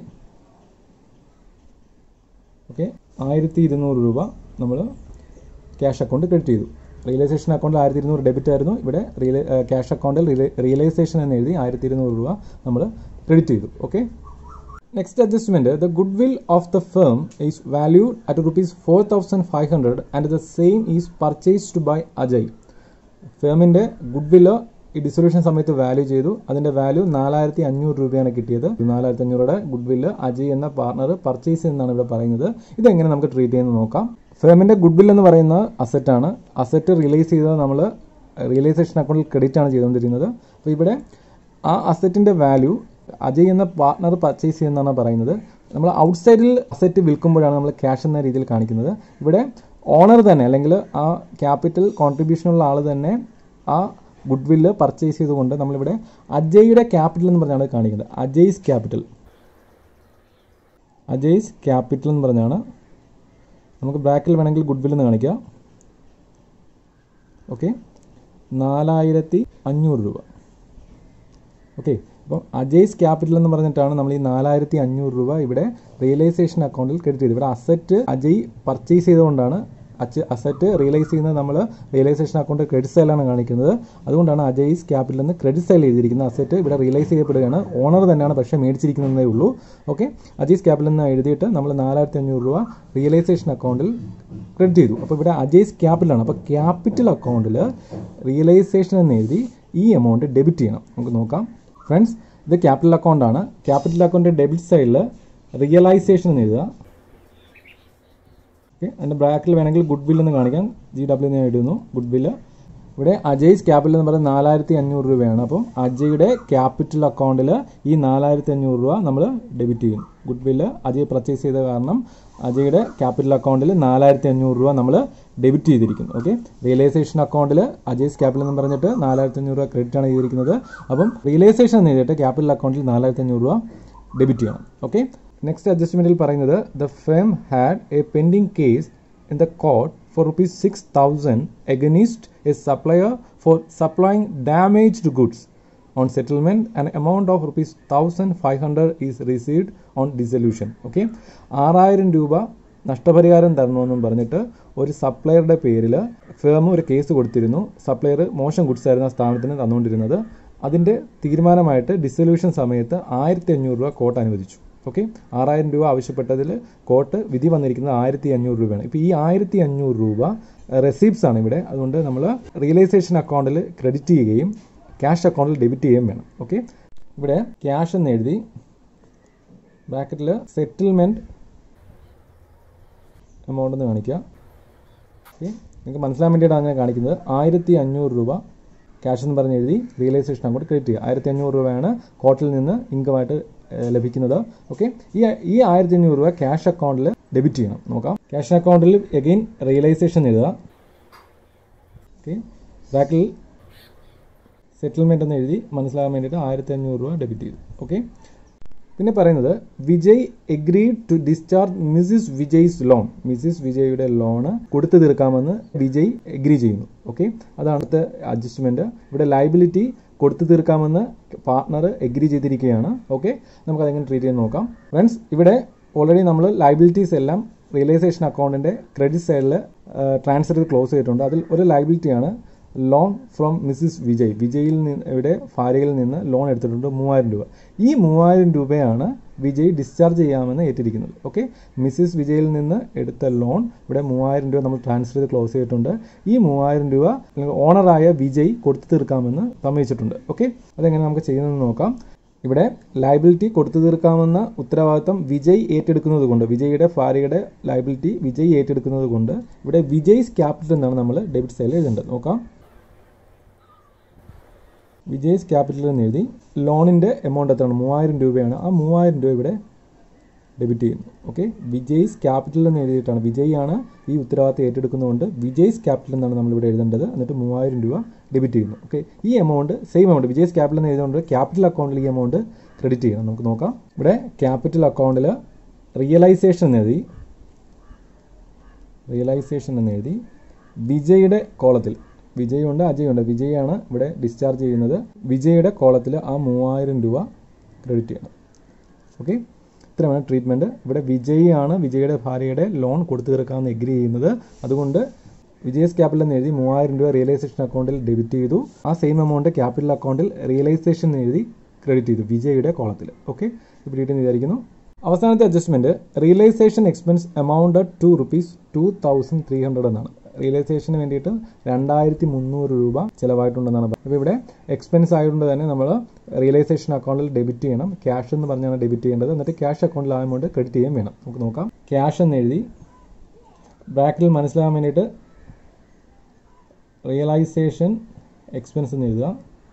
ഓക്കെ ആയിരത്തി ഇരുന്നൂറ് രൂപ നമ്മൾ ക്യാഷ് അക്കൗണ്ട് ക്രെഡിറ്റ് ചെയ്തു റിയലൈസേഷൻ അക്കൗണ്ടിൽ ആയിരത്തി ഇരുന്നൂറ് ഡെബിറ്റ് ആയിരുന്നു ഇവിടെ റിയലൈ ക്യാഷ് അക്കൗണ്ടിൽ റിയലൈസേഷൻ എന്ന് എഴുതി ആയിരത്തി ഇരുന്നൂറ് രൂപ നമ്മൾ ക്രെഡിറ്റ് ചെയ്തു okay next adjustment the goodwill of the firm is valued at rupees four thousand five hundred and the same is purchased by Ajay ഫേമിന്റെ ഗുഡ് വില്ല് ഈ ഡിസൊല്യൂഷൻ സമയത്ത് വാല്യൂ ചെയ്തു അതിന്റെ വാല്യൂ നാലായിരത്തി അഞ്ഞൂറ് രൂപയാണ് കിട്ടിയത് നാലായിരത്തി അഞ്ഞൂറുടെ ഗുഡ് വില്ല് അജയ് എന്ന പാർട്ണർ പർച്ചേസ് എന്നാണ് ഇവിടെ പറയുന്നത് ഇതെങ്ങനെ നമുക്ക് ട്രീറ്റ് ചെയ്യുന്നത് നോക്കാം ഫേമിന്റെ ഗുഡ് വിൽ എന്ന് പറയുന്ന അസറ്റ് ആണ് അസറ്റ് റിലൈസ് ചെയ്തത് നമ്മൾ റിയലൈസേഷൻ അക്കൗണ്ടിൽ ക്രെഡിറ്റ് ആണ് ചെയ്തുകൊണ്ടിരുന്നത് അപ്പോൾ ഇവിടെ ആ അസറ്റിന്റെ വാല്യൂ അജയ് എന്ന പാർട്ണർ പർച്ചേസ് ചെയ്യുന്നതാണ് പറയുന്നത് നമ്മൾ ഔട്ട്സൈഡിൽ അസറ്റ് വിൽക്കുമ്പോഴാണ് നമ്മൾ ക്യാഷ് എന്ന രീതിയിൽ കാണിക്കുന്നത് ഇവിടെ ഓണർ തന്നെ അല്ലെങ്കിൽ ആ ക്യാപിറ്റൽ കോൺട്രിബ്യൂഷനുള്ള ആൾ തന്നെ ആ ഗുഡ് വില്ല് പർച്ചേസ് ചെയ്തുകൊണ്ട് നമ്മളിവിടെ അജയ്യുടെ ക്യാപിറ്റൽ എന്ന് പറഞ്ഞാണ് കാണിക്കുന്നത് അജയ്സ് ക്യാപിറ്റൽ അജയ്സ് ക്യാപിറ്റൽ എന്ന് പറഞ്ഞാണ് നമുക്ക് ബ്രാക്കിൽ വേണമെങ്കിൽ ഗുഡ് വിൽ എന്ന് കാണിക്കാം ഓക്കെ നാലായിരത്തി അഞ്ഞൂറ് രൂപ ഓക്കെ അപ്പം അജയ്സ് ക്യാപിറ്റൽ എന്ന് പറഞ്ഞിട്ടാണ് നമ്മൾ ഈ നാലായിരത്തി അഞ്ഞൂറ് രൂപ ഇവിടെ റിയലൈസേഷൻ അക്കൗണ്ടിൽ ക്രെഡിറ്റ് ചെയ്തത് ഇവിടെ അസറ്റ് അജയ് പർച്ചേസ് ചെയ്തുകൊണ്ടാണ് അച്ച് അസറ്റ് റിയലൈസ് ചെയ്യുന്നത് നമ്മൾ റിയലൈസേഷൻ അക്കൗണ്ട് ക്രെഡിറ്റ് സൈഡിലാണ് കാണിക്കുന്നത് അതുകൊണ്ടാണ് അജയ്സ് ക്യാപിറ്റൽ എന്ന് ക്രെഡിറ്റ് സൈഡിൽ എഴുതിയിരിക്കുന്നത് അസറ്റ് ഇവിടെ റിയലൈസ് ചെയ്യപ്പെടുകയാണ് ഓണർ തന്നെയാണ് പക്ഷേ മേടിച്ചിരിക്കുന്നതേ ഉള്ളൂ ഓക്കെ അജയ്സ് ക്യാപിറ്റൽ എന്ന് എഴുതിയിട്ട് നമ്മൾ നാലായിരത്തി അഞ്ഞൂറ് രൂപ റിയലൈസേഷൻ അക്കൗണ്ടിൽ ക്രെഡിറ്റ് ചെയ്തു അപ്പോൾ ഇവിടെ അജയ്സ് ക്യാപിറ്റലാണ് അപ്പോൾ ക്യാപിറ്റൽ അക്കൗണ്ടിൽ റിയലൈസേഷൻ എന്ന് എഴുതി ഈ എമൗണ്ട് ഡെബിറ്റ് ചെയ്യണം നമുക്ക് നോക്കാം ഫ്രണ്ട്സ് ഇത് ക്യാപിറ്റൽ അക്കൗണ്ടാണ് ക്യാപിറ്റൽ അക്കൗണ്ട് ഡെബിറ്റ് സൈഡിൽ റിയലൈസേഷൻ എന്ന് എഴുതുക ഓക്കെ അതിൻ്റെ ബ്രാക്കിൽ വേണമെങ്കിൽ ഗുഡ് വിൽ എന്ന് കാണിക്കാം ജി ഡബ്ല്യു എന്ന് എഴുതുന്നു ഗുഡ് വില്ല് ഇവിടെ അജയ്സ് ക്യാപിറ്റൽ എന്ന് പറയുന്നത് നാലായിരത്തി അഞ്ഞൂറ് രൂപയാണ് അപ്പം അജയുടെ ക്യാപിറ്റൽ അക്കൗണ്ടിൽ ഈ നാലായിരത്തി അഞ്ഞൂറ് രൂപ നമ്മൾ ഡെബിറ്റ് ചെയ്യും ഗുഡ് വില്ല് അജയ് പർച്ചേസ് ചെയ്ത കാരണം അജയുടെ ക്യാപിറ്റൽ അക്കൗണ്ടിൽ നാലായിരത്തി അഞ്ഞൂറ് രൂപ നമ്മൾ ഡെബിറ്റ് ചെയ്തിരിക്കുന്നു ഓക്കെ റിയലൈസേഷൻ അക്കൗണ്ടിൽ അജയ്സ് ക്യാപിറ്റൽ എന്ന് പറഞ്ഞിട്ട് നാലായിരത്തി അഞ്ഞൂറ് രൂപ ക്രെഡിറ്റ് ആണ് ചെയ്തിരിക്കുന്നത് അപ്പം റിയലൈസേഷൻ എന്ന് എഴുതിയിട്ട് ക്യാപിറ്റൽ അക്കൗണ്ടിൽ നാലായിരത്തി അഞ്ഞൂറ് രൂപ ഡെബിറ്റ് ചെയ്യണം ഓക്കെ നെക്സ്റ്റ് അഡ്ജസ്റ്റ്മെന്റിൽ പറയുന്നത് the firm had a pending case in the court for rupees six thousand against a supplier for supplying damaged goods on settlement and amount of rupees thousand five hundred is received on dissolution okay ആറായിരം രൂപ നഷ്ടപരിഹാരം തരണമെന്നും പറഞ്ഞിട്ട് ഒരു സപ്ലയറുടെ പേരിൽ firm ഒരു case കൊടുത്തിരുന്നു supplier മോശം goods ആയിരുന്നു ആ സ്ഥാപനത്തിന് തന്നുകൊണ്ടിരുന്നത് അതിൻ്റെ തീരുമാനമായിട്ട് ഡിസൊല്യൂഷൻ സമയത്ത് ആയിരത്തി അഞ്ഞൂറ് രൂപ കോർട്ട് അനുവദിച്ചു ഓക്കെ ആറായിരം രൂപ ആവശ്യപ്പെട്ടതിൽ കോർട്ട് വിധി വന്നിരിക്കുന്നത് ആയിരത്തി അഞ്ഞൂറ് രൂപയാണ് ഇപ്പോൾ ഈ ആയിരത്തി അഞ്ഞൂറ് രൂപ റെസീപ്റ്റ്സ് ആണ് ഇവിടെ അതുകൊണ്ട് നമ്മൾ റിയലൈസേഷൻ അക്കൗണ്ടിൽ ക്രെഡിറ്റ് ചെയ്യുകയും ക്യാഷ് അക്കൗണ്ടിൽ ഡെബിറ്റ് ചെയ്യുകയും വേണം ഓക്കെ ഇവിടെ ക്യാഷ് എന്ന് എഴുതി ബ്രാക്കറ്റിൽ സെറ്റിൽമെൻറ്റ് എമൗണ്ട് എന്ന് കാണിക്കുക ഓക്കെ നിങ്ങൾക്ക് മനസ്സിലാൻ വേണ്ടിയിട്ടാണ് ഞാൻ കാണിക്കുന്നത് ആയിരത്തി അഞ്ഞൂറ് രൂപ ക്യാഷ് എന്ന് പറഞ്ഞ് എഴുതി റിയലൈസേഷൻ അങ്ങോട്ട് ക്രെഡിറ്റ് ചെയ്യുക ആയിരത്തി അഞ്ഞൂറ് രൂപയാണ് കോർട്ടിൽ നിന്ന് ഇൻകമായിട്ട് ലഭിക്കുന്നത് ഓക്കെ ഈ ഈ ആയിരത്തി അഞ്ഞൂറ് രൂപ ക്യാഷ് അക്കൗണ്ടിൽ ഡെബിറ്റ് ചെയ്യണം നോക്കാം ക്യാഷ് അക്കൗണ്ടിൽ എഗെയിൻ റിയലൈസേഷൻ എഴുതുക ഓക്കെ ബാക്കിൽ സെറ്റിൽമെന്റ് എന്ന് എഴുതി മനസ്സിലാകാൻ വേണ്ടിയിട്ട് ആയിരത്തി അഞ്ഞൂറ് രൂപ ഡെബിറ്റ് ചെയ്തു ഓക്കെ പിന്നെ പറയുന്നത് Vijay agreed to discharge Mrs Vijay's loan Mrs വിജയുടെ ലോണ് കൊടുത്തു തീർക്കാമെന്ന് വിജയ് എഗ്രി ചെയ്യുന്നു ഓക്കെ അതാണ് അടുത്ത അഡ്ജസ്റ്റ്മെന്റ് ഇവിടെ ലൈബിലിറ്റി കൊടുത്തു തീർക്കാമെന്ന് പാർട്ണർ എഗ്രി ചെയ്തിരിക്കുകയാണ് ഓക്കെ നമുക്ക് അതെങ്ങനെ ട്രീറ്റ് ചെയ്യാൻ നോക്കാം ഫ്രണ്ട്സ് ഇവിടെ ഓൾറെഡി നമ്മൾ ലൈബിലിറ്റീസ് എല്ലാം റിയലൈസേഷൻ അക്കൗണ്ടിന്റെ ക്രെഡിറ്റ് സൈഡിൽ ട്രാൻസ്ഫർ ചെയ്ത് ക്ലോസ് ചെയ്തിട്ടുണ്ട് അതിൽ ഒരു ലൈബിലിറ്റിയാണ് ലോൺ ഫ്രം മിസ്സിസ് വിജയ് വിജയിൽ നിന്ന് ഇവിടെ ഭാര്യയിൽ നിന്ന് ലോൺ എടുത്തിട്ടുണ്ട് മൂവായിരം രൂപ ഈ മൂവായിരം രൂപയാണ് വിജയ് ഡിസ്ചാർജ് ചെയ്യാമെന്ന് ഏറ്റിരിക്കുന്നത് ഓക്കെ മിസ്സിസ് വിജയിൽ നിന്ന് എടുത്ത ലോൺ ഇവിടെ മൂവായിരം രൂപ നമ്മൾ ട്രാൻസ്ഫർ ചെയ്ത് ക്ലോസ് ചെയ്തിട്ടുണ്ട് ഈ മൂവായിരം രൂപ ഓണറായ വിജയ് കൊടുത്തു തീർക്കാമെന്ന് സമ്മതിച്ചിട്ടുണ്ട് ഓക്കെ അതെങ്ങനെ നമുക്ക് ചെയ്യുന്നതെന്ന് നോക്കാം ഇവിടെ ലൈബിലിറ്റി കൊടുത്തു തീർക്കാമെന്ന ഉത്തരവാദിത്തം വിജയ് ഏറ്റെടുക്കുന്നത് കൊണ്ട് വിജയുടെ ഭാര്യയുടെ ലൈബിലിറ്റി വിജയ് ഏറ്റെടുക്കുന്നത് കൊണ്ട് ഇവിടെ വിജയ്സ് ക്യാപിറ്റൽ എന്നാണ് നമ്മൾ ഡെബിറ്റ് സൈഡിൽ എഴുതേണ്ടത് നോക്കാം വിജയ്സ് ക്യാപിറ്റൽ എന്ന് എഴുതി ലോണിൻ്റെ എമൗണ്ട് എത്രയാണ് മൂവായിരം രൂപയാണ് ആ മൂവായിരം രൂപ ഇവിടെ ഡെബിറ്റ് ചെയ്യുന്നു ഓക്കെ വിജയ്സ് ക്യാപിറ്റൽ എന്ന് എഴുതിയിട്ടാണ് വിജയ് ആണ് ഈ ഉത്തരവാദിത്തം ഏറ്റെടുക്കുന്നതുകൊണ്ട് വിജയ്സ് ക്യാപിറ്റൽ എന്നാണ് നമ്മളിവിടെ എഴുതേണ്ടത് എന്നിട്ട് മൂവായിരം രൂപ ഡെബിറ്റ് ചെയ്യുന്നു ഓക്കെ ഈ amount same amount Vijay's capital എന്ന് എഴുതുകൊണ്ട് ക്യാപിറ്റൽ അക്കൗണ്ടിൽ ഈ എമൗണ്ട് ക്രെഡിറ്റ് ചെയ്യണം നമുക്ക് നോക്കാം ഇവിടെ ക്യാപിറ്റൽ അക്കൗണ്ടിൽ റിയലൈസേഷൻ എന്ന് എഴുതി റിയലൈസേഷൻ എന്ന് എഴുതി വിജയുടെ കോളത്തിൽ വിജയുണ്ട് അജയുണ്ട് വിജയാണ് ഇവിടെ ഡിസ്ചാർജ് ചെയ്യുന്നത് വിജയുടെ കോളത്തിൽ ആ മൂവായിരം രൂപ ക്രെഡിറ്റ് ചെയ്യണം ഓക്കെ ഇത്രയാണ് ട്രീറ്റ്മെൻറ്റ് ഇവിടെ വിജയാണ് വിജയുടെ ഭാര്യയുടെ ലോൺ കൊടുത്തു തീർക്കാമെന്ന് എഗ്രി ചെയ്യുന്നത് അതുകൊണ്ട് വിജയസ് ക്യാപിറ്റൽ എന്ന് എഴുതി മൂവായിരം രൂപ റിയലൈസേഷൻ അക്കൗണ്ടിൽ ഡെബിറ്റ് ചെയ്തു ആ സെയിം എമൗണ്ട് ക്യാപിറ്റൽ അക്കൗണ്ടിൽ റിയലൈസേഷൻ എന്ന് എഴുതി ക്രെഡിറ്റ് ചെയ്തു വിജയുടെ കോളത്തിൽ ഓക്കെ ഇപ്പോൾ ഡീറ്റെയിൽ വിചാരിക്കുന്നു അവസാനത്തെ adjustment realisation expense amount to rupees two thousand three hundred എന്നാണ് റിയലൈസേഷന് വേണ്ടിയിട്ട് രണ്ടായിരത്തി മുന്നൂറ് രൂപ ചിലവായിട്ടുണ്ടെന്നാണ് അപ്പോൾ ഇവിടെ എക്സ്പെൻസ് ആയതുകൊണ്ട് തന്നെ നമ്മൾ റിയലൈസേഷൻ അക്കൗണ്ടിൽ ഡെബിറ്റ് ചെയ്യണം ക്യാഷ് എന്ന് പറഞ്ഞാണ് ഡെബിറ്റ് ചെയ്യേണ്ടത് എന്നിട്ട് ക്യാഷ് അക്കൗണ്ടിൽ ആ എമൗണ്ട് ക്രെഡിറ്റ് ചെയ്യാൻ വേണം നമുക്ക് നോക്കാം ക്യാഷ് എന്ന് എഴുതി ബ്രാക്കറ്റിൽ മനസ്സിലാകാൻ വേണ്ടിയിട്ട് റിയലൈസേഷൻ എക്സ്പെൻസ് എന്ന് എഴുതുക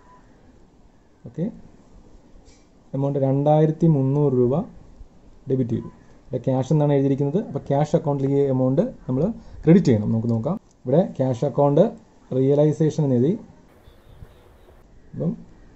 ഓക്കെ എമൗണ്ട് രണ്ടായിരത്തി മുന്നൂറ് രൂപ ഡെബിറ്റ് ചെയ്തു ഇവിടെ ക്യാഷ് എന്നാണ് എഴുതിയിരിക്കുന്നത് അപ്പോൾ ക്യാഷ് അക്കൗണ്ടിൽ ഈ എമൗണ്ട് നമ്മൾ ക്രെഡിറ്റ് ചെയ്യണം നമുക്ക് നോക്കാം ഇവിടെ ക്യാഷ് അക്കൗണ്ട് റിയലൈസേഷൻ എന്ന് എഴുതി അപ്പം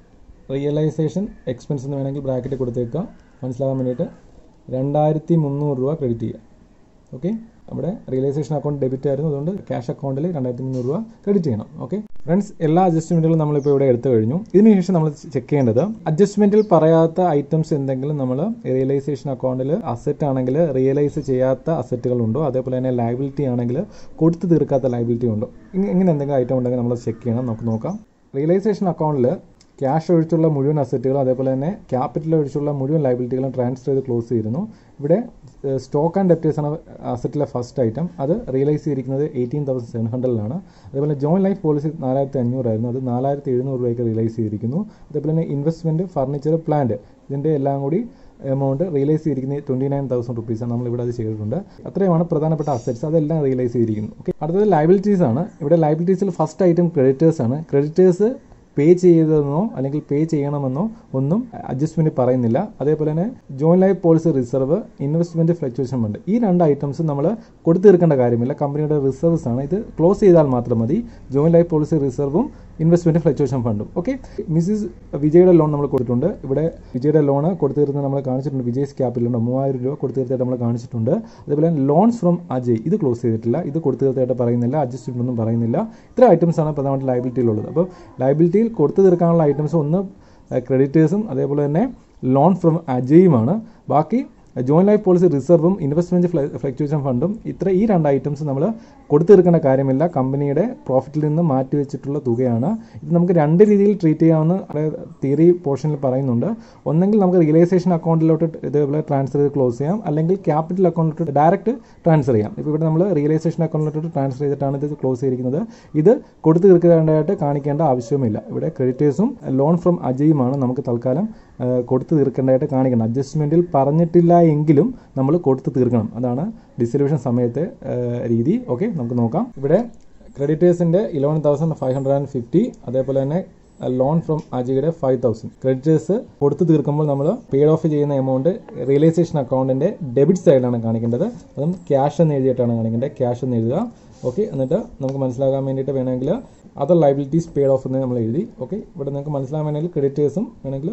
റിയലൈസേഷൻ എക്സ്പെൻസ് എന്ന് വേണമെങ്കിൽ ബ്രാക്കറ്റ് കൊടുത്തേക്കുക മനസ്സിലാകാൻ വേണ്ടിയിട്ട് രണ്ടായിരത്തി മുന്നൂറ് രൂപ ക്രെഡിറ്റ് ചെയ്യുക ഓക്കെ അവിടെ റിയലൈസേഷൻ അക്കൗണ്ട് ഡെബിറ്റ് ആയിരുന്നു അതുകൊണ്ട് ക്യാഷ് അക്കൗണ്ടിൽ രണ്ടായിരത്തി മുന്നൂറ് രൂപ ക്രെഡിറ്റ് ചെയ്യണം ഓക്കെ ഫ്രണ്ട്സ് എല്ലാ അഡ്ജസ്റ്റ്മെന്റുകളും നമ്മളിപ്പോൾ ഇവിടെ എടുത്തു കഴിഞ്ഞു ഇതിനുശേഷം നമ്മൾ ചെക്ക് ചെയ്യേണ്ടത് അഡ്ജസ്റ്റ്മെന്റിൽ പറയാത്ത ഐറ്റംസ് എന്തെങ്കിലും നമ്മൾ റിയലൈസേഷൻ അക്കൗണ്ടിൽ അസറ്റ് ആണെങ്കിൽ റിയലൈസ് ചെയ്യാത്ത അസറ്റുകൾ ഉണ്ടോ അതേപോലെ തന്നെ ലയബിലിറ്റി ആണെങ്കിൽ കൊടുത്തു തീർക്കാത്ത ലയബിലിറ്റി ഉണ്ടോ ഇങ്ങ- ഇങ്ങനെ എന്തെങ്കിലും ഐറ്റം ഉണ്ടെങ്കിൽ നമ്മൾ ചെക്ക് ചെയ്യണം നമുക്ക് നോക്കാം റിയലൈസേഷൻ അക്കൗണ്ടിൽ ക്യാഷ് ഒഴിച്ചുള്ള മുഴുവൻ അസറ്റുകളും അതേപോലെ തന്നെ ക്യാപിറ്റൽ ഒഴിച്ചുള്ള മുഴുവൻ ലൈബിലിറ്റികളും ട്രാൻസ്ഫർ ചെയ്ത് ക്ലോസ് ചെയ്തിരുന്നു ഇവിടെ സ്റ്റോക്ക് ആൻഡ് ഡെപ്റ്റേഴ്സ് ആണ് അസറ്റിലെ ഫസ്റ്റ് ഐറ്റം അത് റിയലൈസ് ചെയ്തിരിക്കുന്നത് എയ്റ്റീൻ തൗസൻഡ് സെവൻ ഹൺഡ്രഡിലാണ് അതേപോലെ ജോയിൻ ലൈഫ് പോളിസി നാലായിരത്തി അഞ്ഞൂറായിരുന്നു അത് നാലായിരത്തി എഴുന്നൂറ് രൂപയ്ക്ക് റിയലൈസ് ചെയ്തിരിക്കുന്നു അതേപോലെ തന്നെ ഇൻവെസ്റ്റ്മെൻറ്റ് ഫർണിച്ചർ പ്ലാന്റ് ഇതിൻ്റെ എല്ലാം കൂടി എമൗണ്ട് റിയലൈസ് ചെയ്തിരിക്കുന്നത് ട്വൻറ്റി നയൻ തൗസൻഡ് റുപ്പീസാണ് നമ്മൾ ഇവിടെ അത് ചെയ്തിട്ടുണ്ട് അത്രയുമാണ് പ്രധാനപ്പെട്ട അസറ്റ്സ് അതെല്ലാം റിയലൈസ് ചെയ്തിരിക്കുന്നു ഓക്കെ അടുത്തത് ലൈബിലിറ്റീസ് ആണ് ഇവിടെ ലൈബിലിറ്റീസിൽ ഫസ്റ്റ് ഐറ്റം ക്രെഡിറ്റേഴ്സ് ആണ് ക്രെഡിറ്റേഴ്സ് പേ ചെയ്തതെന്നോ അല്ലെങ്കിൽ പേ ചെയ്യണമെന്നോ ഒന്നും അഡ്ജസ്റ്റ്മെന്റ് പറയുന്നില്ല അതേപോലെ തന്നെ joint life policy reserve investment fluctuation fund ഈ രണ്ട് ഐറ്റംസ് നമ്മൾ കൊടുത്തു തീർക്കേണ്ട കാര്യമില്ല കമ്പനിയുടെ റിസർവ്സ് ആണ് ഇത് ക്ലോസ് ചെയ്താൽ മാത്രം മതി ജോയിൻ ലൈഫ് പോളിസി റിസർവും ഇൻവെസ്റ്റ്മെന്റ് ഫ്ലക്ച്വേഷൻ ഫണ്ടും ഓക്കെ മിസ്സിസ് വിജയുടെ ലോൺ നമ്മൾ കൊടുത്തിട്ടുണ്ട് ഇവിടെ വിജയുടെ ലോൺ കൊടുത്തു തീർത്ത് നമ്മൾ കാണിച്ചിട്ടുണ്ട് വിജയ്സ് ക്യാപിറ്റലുണ്ട് മൂവായിരം രൂപ കൊടുത്തു തീർത്തായിട്ട് നമ്മൾ കാണിച്ചിട്ടുണ്ട് അതേപോലെ ലോൺസ് ഫ്രം അജയ് ഇത് ക്ലോസ് ചെയ്തിട്ടില്ല ഇത് കൊടുത്തു തീർത്തായിട്ട് പറയുന്നില്ല അഡ്ജസ്റ്റ്മെന്റ് ഒന്നും പറയുന്നില്ല ഇത്ര ഐറ്റംസ് ആണ് പ്രധാനമായിട്ട് ലയബിലിറ്റിയിലുള്ളത് അപ്പോൾ ലയബിലിറ്റിയിൽ കൊടുത്തു തീർക്കാനുള്ള ഐറ്റംസ് ഒന്ന് ക്രെഡിറ്റേഴ്സും അതേപോലെ തന്നെ ലോൺ ഫ്രം അജയുമാണ് ബാക്കി ജോയിൻ ലൈഫ് പോളിസി റിസർവും ഇൻവെസ്റ്റ്മെന്റ് ഫ്ലക്ച്വേഷൻ ഫണ്ടും ഇത്ര ഈ രണ്ട് ഐറ്റംസ് നമ്മൾ കൊടുത്തു തീർക്കേണ്ട കാര്യമില്ല കമ്പനിയുടെ പ്രോഫിറ്റിൽ നിന്ന് മാറ്റി വെച്ചിട്ടുള്ള തുകയാണ് ഇത് നമുക്ക് രണ്ട് രീതിയിൽ ട്രീറ്റ് ചെയ്യാവുന്ന തിയറി പോർഷനിൽ പറയുന്നുണ്ട് ഒന്നെങ്കിൽ നമുക്ക് റിയലൈസേഷൻ അക്കൗണ്ടിലോട്ട് ഇതേപോലെ ട്രാൻസ്ഫർ ചെയ്ത് ക്ലോസ് ചെയ്യാം അല്ലെങ്കിൽ ക്യാപിറ്റൽ അക്കൗണ്ടിലോട്ട് ഡയറക്റ്റ് ട്രാൻസ്ഫർ ചെയ്യാം ഇപ്പോൾ ഇവിടെ നമ്മൾ റിയലൈസേഷൻ അക്കൗണ്ടിലോട്ട് ട്രാൻസ്ഫർ ചെയ്തിട്ടാണ് ഇത് ക്ലോസ് ചെയ്തിരിക്കുന്നത് ഇത് കൊടുത്തു തീർക്കേണ്ടതായിട്ട് കാണിക്കേണ്ട ആവശ്യവുമില്ല ഇവിടെ ക്രെഡിറ്റേഴ്സും ലോൺ ഫ്രം അജയുമാണ് നമുക്ക് തൽക്കാലം ആ, കൊടുത്തു തീർക്കേണ്ടതായിട്ട് കാണിക്കണം അഡ്ജസ്റ്റ്മെന്റിൽ പറഞ്ഞിട്ടില്ല എങ്കിലും നമ്മൾ കൊടുത്തു തീർക്കണം അതാണ് ഡിസൊല്യൂഷൻ സമയത്തെ ആ, രീതി ഓക്കെ നമുക്ക് നോക്കാം ഇവിടെ ക്രെഡിറ്റേഴ്സിന്റെ eleven thousand five hundred and fifty അതേപോലെ തന്നെ ലോൺ ഫ്രം അജയുടെ ഫൈവ് തൗസൻഡ് ക്രെഡിറ്റേഴ്സ് കൊടുത്തു തീർക്കുമ്പോൾ നമ്മൾ പെയ്ഡ് ഓഫ് ചെയ്യുന്ന എമൗണ്ട് റിയലൈസേഷൻ അക്കൗണ്ടിന്റെ ഡെബിറ്റ് സൈഡിലാണ് കാണിക്കേണ്ടത് അതും ക്യാഷ് എന്ന് എഴുതിയിട്ടാണ് കാണിക്കേണ്ടത് ക്യാഷ് എന്ന് എഴുതുക ഓക്കെ എന്നിട്ട് നമുക്ക് മനസ്സിലാക്കാൻ വേണ്ടിയിട്ട് വേണമെങ്കിൽ അതർ ലൈബിലിറ്റീസ് പെയ്ഡ് ഓഫ് എന്ന് നമ്മൾ എഴുതി ഓക്കെ ഇവിടെ നിങ്ങൾക്ക് മനസ്സിലാകാൻ വേണമെങ്കിൽ ക്രെഡിറ്റേഴ്സും വേണമെങ്കിൽ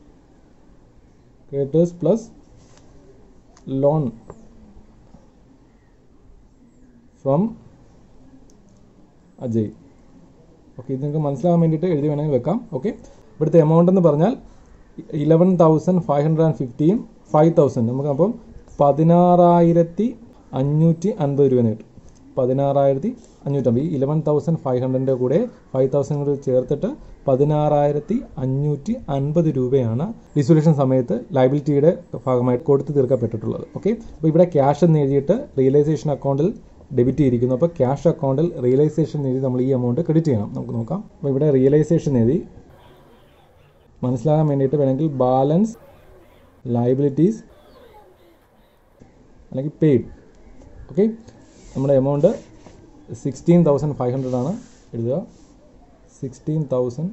creditors plus loan from Ajay okay ഇത് നിങ്ങൾക്ക് മനസ്സിലാകാൻ വേണ്ടിയിട്ട് എഴുതി വേണമെങ്കിൽ വെക്കാം ഓക്കെ ഇവിടുത്തെ എമൗണ്ട് എന്ന് പറഞ്ഞാൽ eleven thousand five hundred and ഫിഫ്റ്റിയും ഫൈവ് തൗസൻഡ് നമുക്ക് അപ്പം പതിനാറായിരത്തി അഞ്ഞൂറ്റി അൻപത് രൂപ കിട്ടും പതിനാറായിരത്തി അഞ്ഞൂറ്റമ്പത് ഈ ഇലവൻ തൗസൻഡ് ഫൈവ് ഹൺഡ്രഡിൻ്റെ കൂടെ ഫൈവ് തൗസൻഡ് കൂടെ ചേർത്തിട്ട് പതിനാറായിരത്തി അഞ്ഞൂറ്റി അൻപത് രൂപയാണ് ഡിസൊല്യൂഷൻ സമയത്ത് ലൈബിലിറ്റിയുടെ ഭാഗമായിട്ട് കൊടുത്തു തീർക്കപ്പെട്ടിട്ടുള്ളത് ഓക്കെ അപ്പോൾ ഇവിടെ ക്യാഷ് എന്ന് എഴുതിയിട്ട് റിയലൈസേഷൻ അക്കൗണ്ടിൽ ഡെബിറ്റ് ചെയ്തിരിക്കുന്നു അപ്പോൾ ക്യാഷ് അക്കൗണ്ടിൽ റിയലൈസേഷൻ എഴുതി നമ്മൾ ഈ എമൗണ്ട് ക്രെഡിറ്റ് ചെയ്യണം നമുക്ക് നോക്കാം അപ്പോൾ ഇവിടെ റിയലൈസേഷൻ എഴുതി മനസ്സിലാകാൻ വേണ്ടിയിട്ട് വേണമെങ്കിൽ ബാലൻസ് ലൈബിലിറ്റീസ് അല്ലെങ്കിൽ പെയ്ഡ് ഓക്കെ നമ്മുടെ amount sixteen thousand five hundred ആണ് എഴുതുക sixteen thousand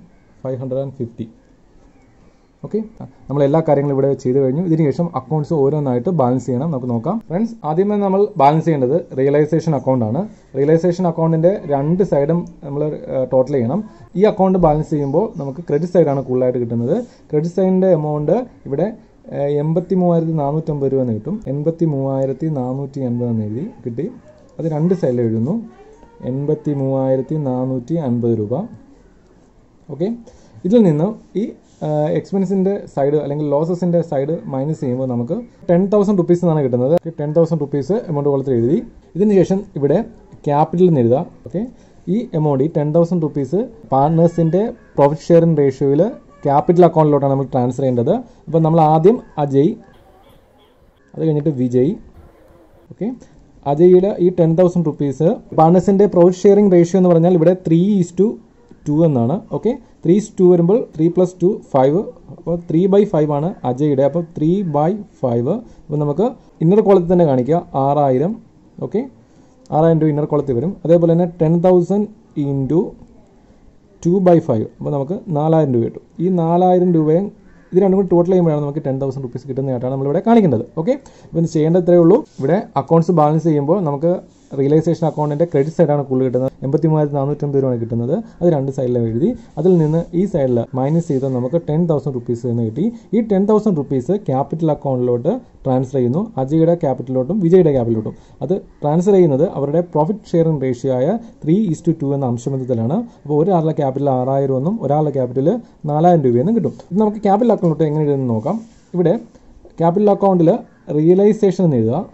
five hundred and fifty okay നമ്മൾ എല്ലാ കാര്യങ്ങളും ഇവിടെ ചെയ്തു കഴിഞ്ഞു ഇതിനുശേഷം അക്കൗണ്ട്സ് ഓരോന്നായിട്ട് ബാലൻസ് ചെയ്യണം നമുക്ക് നോക്കാം ഫ്രണ്ട്സ് ആദ്യമേ നമ്മൾ ബാലൻസ് ചെയ്യേണ്ടത് റിയലൈസേഷൻ അക്കൗണ്ട് ആണ് റിയലൈസേഷൻ അക്കൗണ്ടിന്റെ രണ്ട് സൈഡും നമ്മൾ ടോട്ടൽ ചെയ്യണം ഈ അക്കൗണ്ട് ബാലൻസ് ചെയ്യുമ്പോൾ നമുക്ക് ക്രെഡിറ്റ് സൈഡാണ് കൂടുതലായിട്ട് കിട്ടുന്നത് ക്രെഡിറ്റ് സൈഡിന്റെ എമൗണ്ട് ഇവിടെ എൺപത്തി മൂവായിരത്തി നാനൂറ്റമ്പത് രൂപ എന്ന് കിട്ടും എൺപത്തി മൂവായിരത്തി നാനൂറ്റി എൺപത് എന്ന് എഴുതി കിട്ടി അത് രണ്ട് സൈഡിൽ എഴുതുന്നു എൺപത്തി മൂവായിരത്തി നാനൂറ്റി അൻപത് രൂപ ഓക്കെ ഇതിൽ നിന്ന് ഈ എക്സ്പെൻസിന്റെ സൈഡ് അല്ലെങ്കിൽ ലോസസിന്റെ സൈഡ് മൈനസ് ചെയ്യുമ്പോൾ നമുക്ക് ടെൻ തൗസൻഡ് റുപ്പീസ് എന്നാണ് കിട്ടുന്നത് ടെൻ തൗസൻഡ് റുപ്പീസ് എമൗണ്ട് കോളത്തിൽ എഴുതി ഇതിന് ശേഷം ഇവിടെ ക്യാപിറ്റൽ എന്ന് എഴുതുക ഓക്കെ ഈ എമൗണ്ട് ഈ ടെൻ തൗസൻഡ് റുപ്പീസ് പാർട്ട്നേഴ്സിന്റെ പ്രോഫിറ്റ് ഷെയറിംഗ് റേഷ്യോയിൽ ക്യാപിറ്റൽ അക്കൗണ്ടിലോട്ടാണ് നമ്മൾ ട്രാൻസ്ഫർ ചെയ്യേണ്ടത് അപ്പോൾ നമ്മൾ ആദ്യം അജയ് അത് കഴിഞ്ഞിട്ട് വിജയ് ഓക്കെ അജയ്യുടെ ഈ ടെൻ തൗസൻഡ് റുപ്പീസ് പാർട്ണേഴ്സിന്റെ പ്രോഫിറ്റ് ഷെയറിംഗ് റേഷ്യോ എന്ന് പറഞ്ഞാൽ ഇവിടെ ത്രീ ഈസ് ടു ടു എന്നാണ് ഓക്കെ ത്രീ ഈസ് ടു വരുമ്പോൾ ത്രീ പ്ലസ് ടു ഫൈവ് അപ്പോൾ ത്രീ ബൈ ഫൈവ് ആണ് അജയുടെ അപ്പോൾ ത്രീ ബൈ ഫൈവ് അപ്പോൾ നമുക്ക് ഇന്നർ കോളത്തിൽ തന്നെ കാണിക്കുക ആറായിരം ഓക്കെ ആറായിരം രൂപ ഇന്നർ കോളത്തിൽ വരും അതേപോലെ തന്നെ ten thousand into two by five അപ്പോൾ നമുക്ക് നാലായിരം രൂപ കിട്ടും ഈ നാലായിരം രൂപയും ഇത് രണ്ടും കൂടി ടോട്ടൽ ചെയ്യുമ്പോഴാണ് നമുക്ക് ടെൻ തൗസൻഡ് റുപ്പീസ് കിട്ടുന്നതായിട്ടാണ് നമ്മളിവിടെ കാണിക്കേണ്ടത് ഓക്കെ അപ്പോൾ ഇത് ചെയ്യേണ്ടത്രേ ഉള്ളൂ ഇവിടെ അക്കൗണ്ട്സ് ബാലൻസ് ചെയ്യുമ്പോൾ നമുക്ക് റിയലൈസേഷൻ അക്കൗണ്ടിൻ്റെ ക്രെഡിറ്റ് സൈഡാണ് കൂടുതൽ കിട്ടുന്നത് എൺപത്തി മൂവായിരത്തി നാനൂറ്റമ്പത് രൂപയാണ് കിട്ടുന്നത് അത് രണ്ട് സൈഡിലും എഴുതി അതിൽ നിന്ന് ഈ സൈഡിൽ മൈനസ് ചെയ്ത് നമുക്ക് ടെൻ തൗസൻഡ് റുപ്പീസ് എന്ന് കിട്ടി ഈ ടെൻ തൗസൻഡ് റുപ്പീസ് ക്യാപിറ്റൽ അക്കൗണ്ടിലോട്ട് ട്രാൻസ്ഫർ ചെയ്യുന്നു അജയുടെ ക്യാപിറ്റലിലോട്ടും വിജയുടെ ക്യാപിറ്റലിലോട്ടും അത് ട്രാൻസ്ഫർ ചെയ്യുന്നത് അവരുടെ പ്രോഫിറ്റ് ഷെയറിംഗ് റേഷ്യോ ആയ ത്രീ ഈസ് ടു എന്ന അംശബന്ധത്തിലാണ് അപ്പോൾ ഒരാളുടെ ക്യാപിറ്റൽ ആറായിരം എന്നും ഒരാളുടെ ക്യാപിറ്റൽ നാലായിരം രൂപയെന്നും കിട്ടും ഇത് നമുക്ക് ക്യാപിറ്റൽ അക്കൗണ്ടിലോട്ട് എങ്ങനെ എഴുതുന്നു നോക്കാം ഇവിടെ ക്യാപിറ്റൽ അക്കൗണ്ടിൽ റിയലൈസേഷൻ എന്ന് എഴുതുക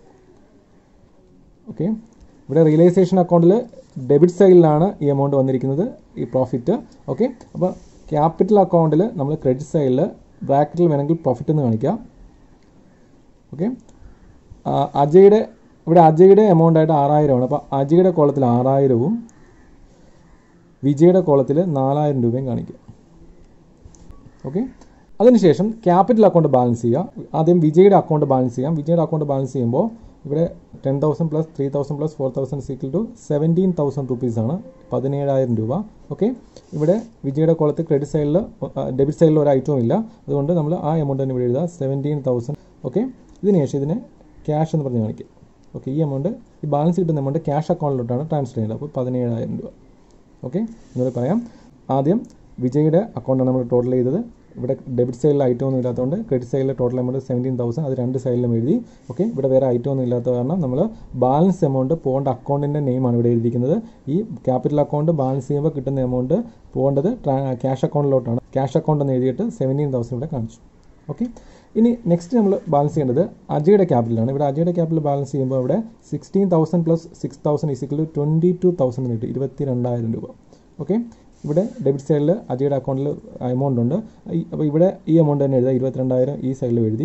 ഓക്കെ ഇവിടെ റിയലൈസേഷൻ അക്കൗണ്ടിൽ ഡെബിറ്റ് സൈഡിലാണ് ഈ എമൗണ്ട് വന്നിരിക്കുന്നത് ഈ പ്രോഫിറ്റ് ഓക്കെ അപ്പോൾ ക്യാപിറ്റൽ അക്കൗണ്ടിൽ നമ്മൾ ക്രെഡിറ്റ് സൈഡിൽ ബ്രാക്കറ്റിൽ വേണമെങ്കിൽ പ്രോഫിറ്റ് എന്ന് കാണിക്കാം ഓക്കെ അജയുടെ ഇവിടെ അജയുടെ എമൗണ്ട് ആയിട്ട് ആറായിരമാണ് അപ്പോൾ അജയുടെ കോളത്തിൽ ആറായിരവും വിജയുടെ കോളത്തിൽ നാലായിരം രൂപയും കാണിക്കുക ഓക്കെ അതിനുശേഷം ക്യാപിറ്റൽ അക്കൗണ്ട് ബാലൻസ് ചെയ്യുക ആദ്യം വിജയുടെ അക്കൗണ്ട് ബാലൻസ് ചെയ്യാം വിജയുടെ അക്കൗണ്ട് ബാലൻസ് ചെയ്യുമ്പോൾ ഇവിടെ ten thousand plus three thousand plus four thousand is equal to seventeen thousand റുപ്പീസാണ് പതിനേഴായിരം രൂപ ഓക്കെ ഇവിടെ വിജയുടെ കോളത്തിൽ ക്രെഡിറ്റ് സൈഡിൽ ഡെബിറ്റ് സൈഡിൽ ഒരു ഐറ്റവും ഇല്ല അതുകൊണ്ട് നമ്മൾ ആ എമൗണ്ട് തന്നെ ഇവിടെ എഴുതുക സെവൻറ്റീൻ തൗസൻഡ് ഓക്കെ ഇതിനുശേഷം ഇതിനെ ക്യാഷ് എന്ന് പറഞ്ഞ് കാണിക്കുക ഓക്കെ ഈ എമൗണ്ട് ഈ ബാലൻസ് കിട്ടുന്ന എമൗണ്ട് ക്യാഷ് അക്കൗണ്ടിലോട്ടാണ് ട്രാൻസ്ഫർ ചെയ്യുന്നത് അപ്പോൾ പതിനേഴായിരം രൂപ ഓക്കെ എന്നൊരു പറയാം ആദ്യം വിജയുടെ അക്കൗണ്ടാണ് നമ്മൾ ടോട്ടൽ ചെയ്തത് ഇവിടെ ഡെബിറ്റ് സൈഡിൽ ഐറ്റം ഒന്നും ഇല്ലാത്തതുകൊണ്ട് ക്രെഡിറ്റ് സൈഡിലെ ടോട്ടൽ എമൗണ്ട് സെവൻറ്റീൻ തൗസൻഡ് അത് രണ്ട് സൈഡിലും എഴുതി ഓക്കെ ഇവിടെ വേറെ ഐറ്റം ഒന്നും ഇല്ലാത്ത കാരണം നമ്മൾ ബാലൻസ് എമൗണ്ട് പോകേണ്ട അക്കൗണ്ടിൻ്റെ നെയിമാണ് ഇവിടെ എഴുതിയിരിക്കുന്നത് ഈ ക്യാപിറ്റൽ അക്കൗണ്ട് ബാലൻസ് ചെയ്യുമ്പോൾ കിട്ടുന്ന എമൗണ്ട് പോകേണ്ടത് ക്യാഷ് അക്കൗണ്ടിലോട്ടാണ് ക്യാഷ് അക്കൗണ്ട് എന്ന് എഴുതിയിട്ട് സെവൻറ്റീൻ തൗസൻഡ് ഇവിടെ കാണിച്ചു ഓക്കെ ഇനി നെക്സ്റ്റ് നമ്മൾ ബാലൻസ് ചെയ്യേണ്ടത് അജയുടെ ക്യാപിറ്റലാണ് ഇവിടെ അജയുടെ ക്യാപിറ്റൽ ബാലൻസ് ചെയ്യുമ്പോൾ ഇവിടെ sixteen thousand plus six thousand is equal twenty two thousand കിട്ടും ഇരുപത്തി രണ്ടായിരം രൂപ ഓക്കെ ഇവിടെ ഡെബിറ്റ് സൈഡിൽ അജയുടെ അക്കൗണ്ടിൽ എമൗണ്ട് ഉണ്ട് അപ്പോൾ ഇവിടെ ഈ എമൗണ്ട് തന്നെ എഴുതുക ഇരുപത്തിരണ്ടായിരം ഈ സൈഡിൽ എഴുതി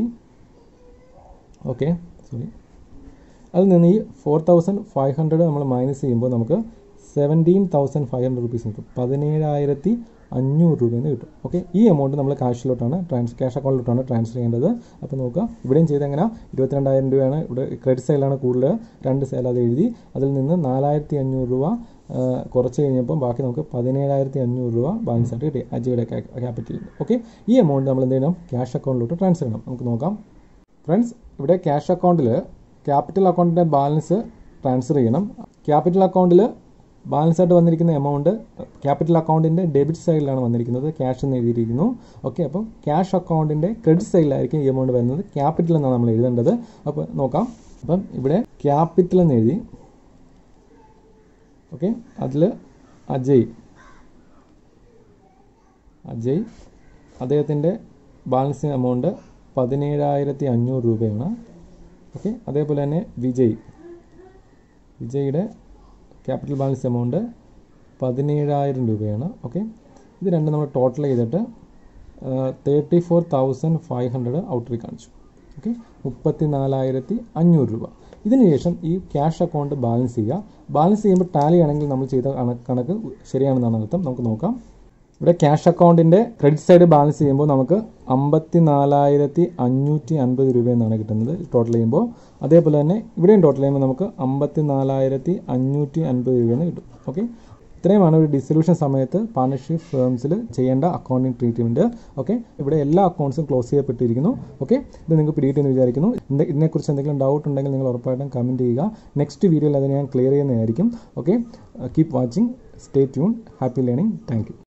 ഓക്കെ സോറി അതിൽ നിന്ന് ഈ ഫോർ തൗസൻഡ് ഫൈവ് ഹൺഡ്രഡ് നമ്മൾ മൈനസ് ചെയ്യുമ്പോൾ നമുക്ക് seventeen thousand five hundred rupees കിട്ടും പതിനേഴായിരത്തി അഞ്ഞൂറ് രൂപയിൽ നിന്ന് കിട്ടും ഓക്കെ ഈ എമൗണ്ട് നമ്മൾ ക്യാഷിലോട്ടാണ് ട്രാൻസ് ക്യാഷ് അക്കൗണ്ടിലോട്ടാണ് ട്രാൻസ്ഫർ ചെയ്യേണ്ടത് അപ്പോൾ നോക്കുക ഇവിടെയും ചെയ്ത് എങ്ങനെ ഇരുപത്തിരണ്ടായിരം രൂപയാണ് ഇവിടെ ക്രെഡിറ്റ് സൈഡിലാണ് കൂടുതൽ രണ്ട് സൈഡ് അത് എഴുതി അതിൽ നിന്ന് നാലായിരത്തി അഞ്ഞൂറ് രൂപ കുറച്ച് കഴിഞ്ഞപ്പോൾ ബാക്കി നമുക്ക് പതിനേഴായിരത്തി അഞ്ഞൂറ് രൂപ ബാലൻസ് ആയിട്ട് കിട്ടി അജിയുടെ ക്യാപിറ്റലിൽ ഓക്കെ ഈ എമൗണ്ട് നമ്മൾ എന്ത് ചെയ്യണം ക്യാഷ് അക്കൗണ്ടിലോട്ട് ട്രാൻസ്ഫർ ചെയ്യണം നമുക്ക് നോക്കാം ഫ്രണ്ട്സ് ഇവിടെ ക്യാഷ് അക്കൗണ്ടിൽ ക്യാപിറ്റൽ അക്കൗണ്ടിൻ്റെ ബാലൻസ് ട്രാൻസ്ഫർ ചെയ്യണം ക്യാപിറ്റൽ അക്കൗണ്ടിൽ ബാലൻസ് ആയിട്ട് വന്നിരിക്കുന്ന എമൗണ്ട് ക്യാപിറ്റൽ അക്കൗണ്ടിൻ്റെ ഡെബിറ്റ് സൈഡിലാണ് വന്നിരിക്കുന്നത് ക്യാഷ് എന്ന് എഴുതിയിരിക്കുന്നു ഓക്കെ അപ്പോൾ ക്യാഷ് അക്കൗണ്ടിൻ്റെ ക്രെഡിറ്റ് സൈഡിലായിരിക്കും ഈ എമൗണ്ട് വരുന്നത് ക്യാപിറ്റൽ എന്നാണ് നമ്മൾ എഴുതേണ്ടത് അപ്പോൾ നോക്കാം അപ്പം ഇവിടെ ക്യാപിറ്റൽ എന്ന് എഴുതി ഓക്കെ അതിൽ അജയ് അജയ് അദ്ദേഹത്തിൻ്റെ ബാലൻസ് എമൗണ്ട് പതിനേഴായിരത്തി അഞ്ഞൂറ് രൂപയാണ് ഓക്കെ അതേപോലെ തന്നെ വിജയ് വിജയുടെ ക്യാപിറ്റൽ ബാലൻസ് എമൗണ്ട് പതിനേഴായിരം രൂപയാണ് ഓക്കെ ഇത് രണ്ടും നമ്മൾ ടോട്ടൽ ചെയ്തിട്ട് thirty four thousand five hundred ഔട്ടറി കാണിച്ചു ഓക്കെ മുപ്പത്തി നാലായിരത്തി അഞ്ഞൂറ് രൂപ ഇതിനുശേഷം ഈ ക്യാഷ് അക്കൗണ്ട് ബാലൻസ് ചെയ്യുക ബാലൻസ് ചെയ്യുമ്പോൾ ടാലി ആണെങ്കിൽ നമ്മൾ ചെയ്ത കണക്ക് ശരിയാണെന്നാണ് അർത്ഥം നമുക്ക് നോക്കാം ഇവിടെ ക്യാഷ് അക്കൗണ്ടിൻ്റെ ക്രെഡിറ്റ് സൈഡ് ബാലൻസ് ചെയ്യുമ്പോൾ നമുക്ക് അമ്പത്തി നാലായിരത്തി അഞ്ഞൂറ്റി അൻപത് രൂപ എന്നാണ് കിട്ടുന്നത് ടോട്ടൽ ചെയ്യുമ്പോൾ അതേപോലെ തന്നെ ഇവിടെയും ടോട്ടൽ ചെയ്യുമ്പോൾ നമുക്ക് അമ്പത്തി നാലായിരത്തി അഞ്ഞൂറ്റി അൻപത് രൂപയെന്ന് കിട്ടും ഓക്കെ ഇത്രയുമാണ് ഒരു ഡിസൊല്യൂഷൻ സമയത്ത് പാർട്ണർഷിപ്പ് ഫേംസിൽ ചെയ്യേണ്ട അക്കൗണ്ടിങ് ട്രീറ്റ്മെൻറ്റ് ഓക്കെ ഇവിടെ എല്ലാ അക്കൗണ്ട്സും ക്ലോസ് ചെയ്യപ്പെട്ടിരിക്കുന്നു ഓക്കെ ഇത് നിങ്ങൾക്ക് പിടികിട്ടെന്ന് വിചാരിക്കുന്നു ഇതിന്റെ- ഇതിനെക്കുറിച്ച് എന്തെങ്കിലും ഡൗട്ട് ഉണ്ടെങ്കിൽ നിങ്ങൾ ഉറപ്പായിട്ടും കമൻറ്റ് ചെയ്യുക നെക്സ്റ്റ് വീഡിയോയിൽ അത് ഞാൻ ക്ലിയർ ചെയ്യുന്നതായിരിക്കും okay keep watching stay tune happy learning thank U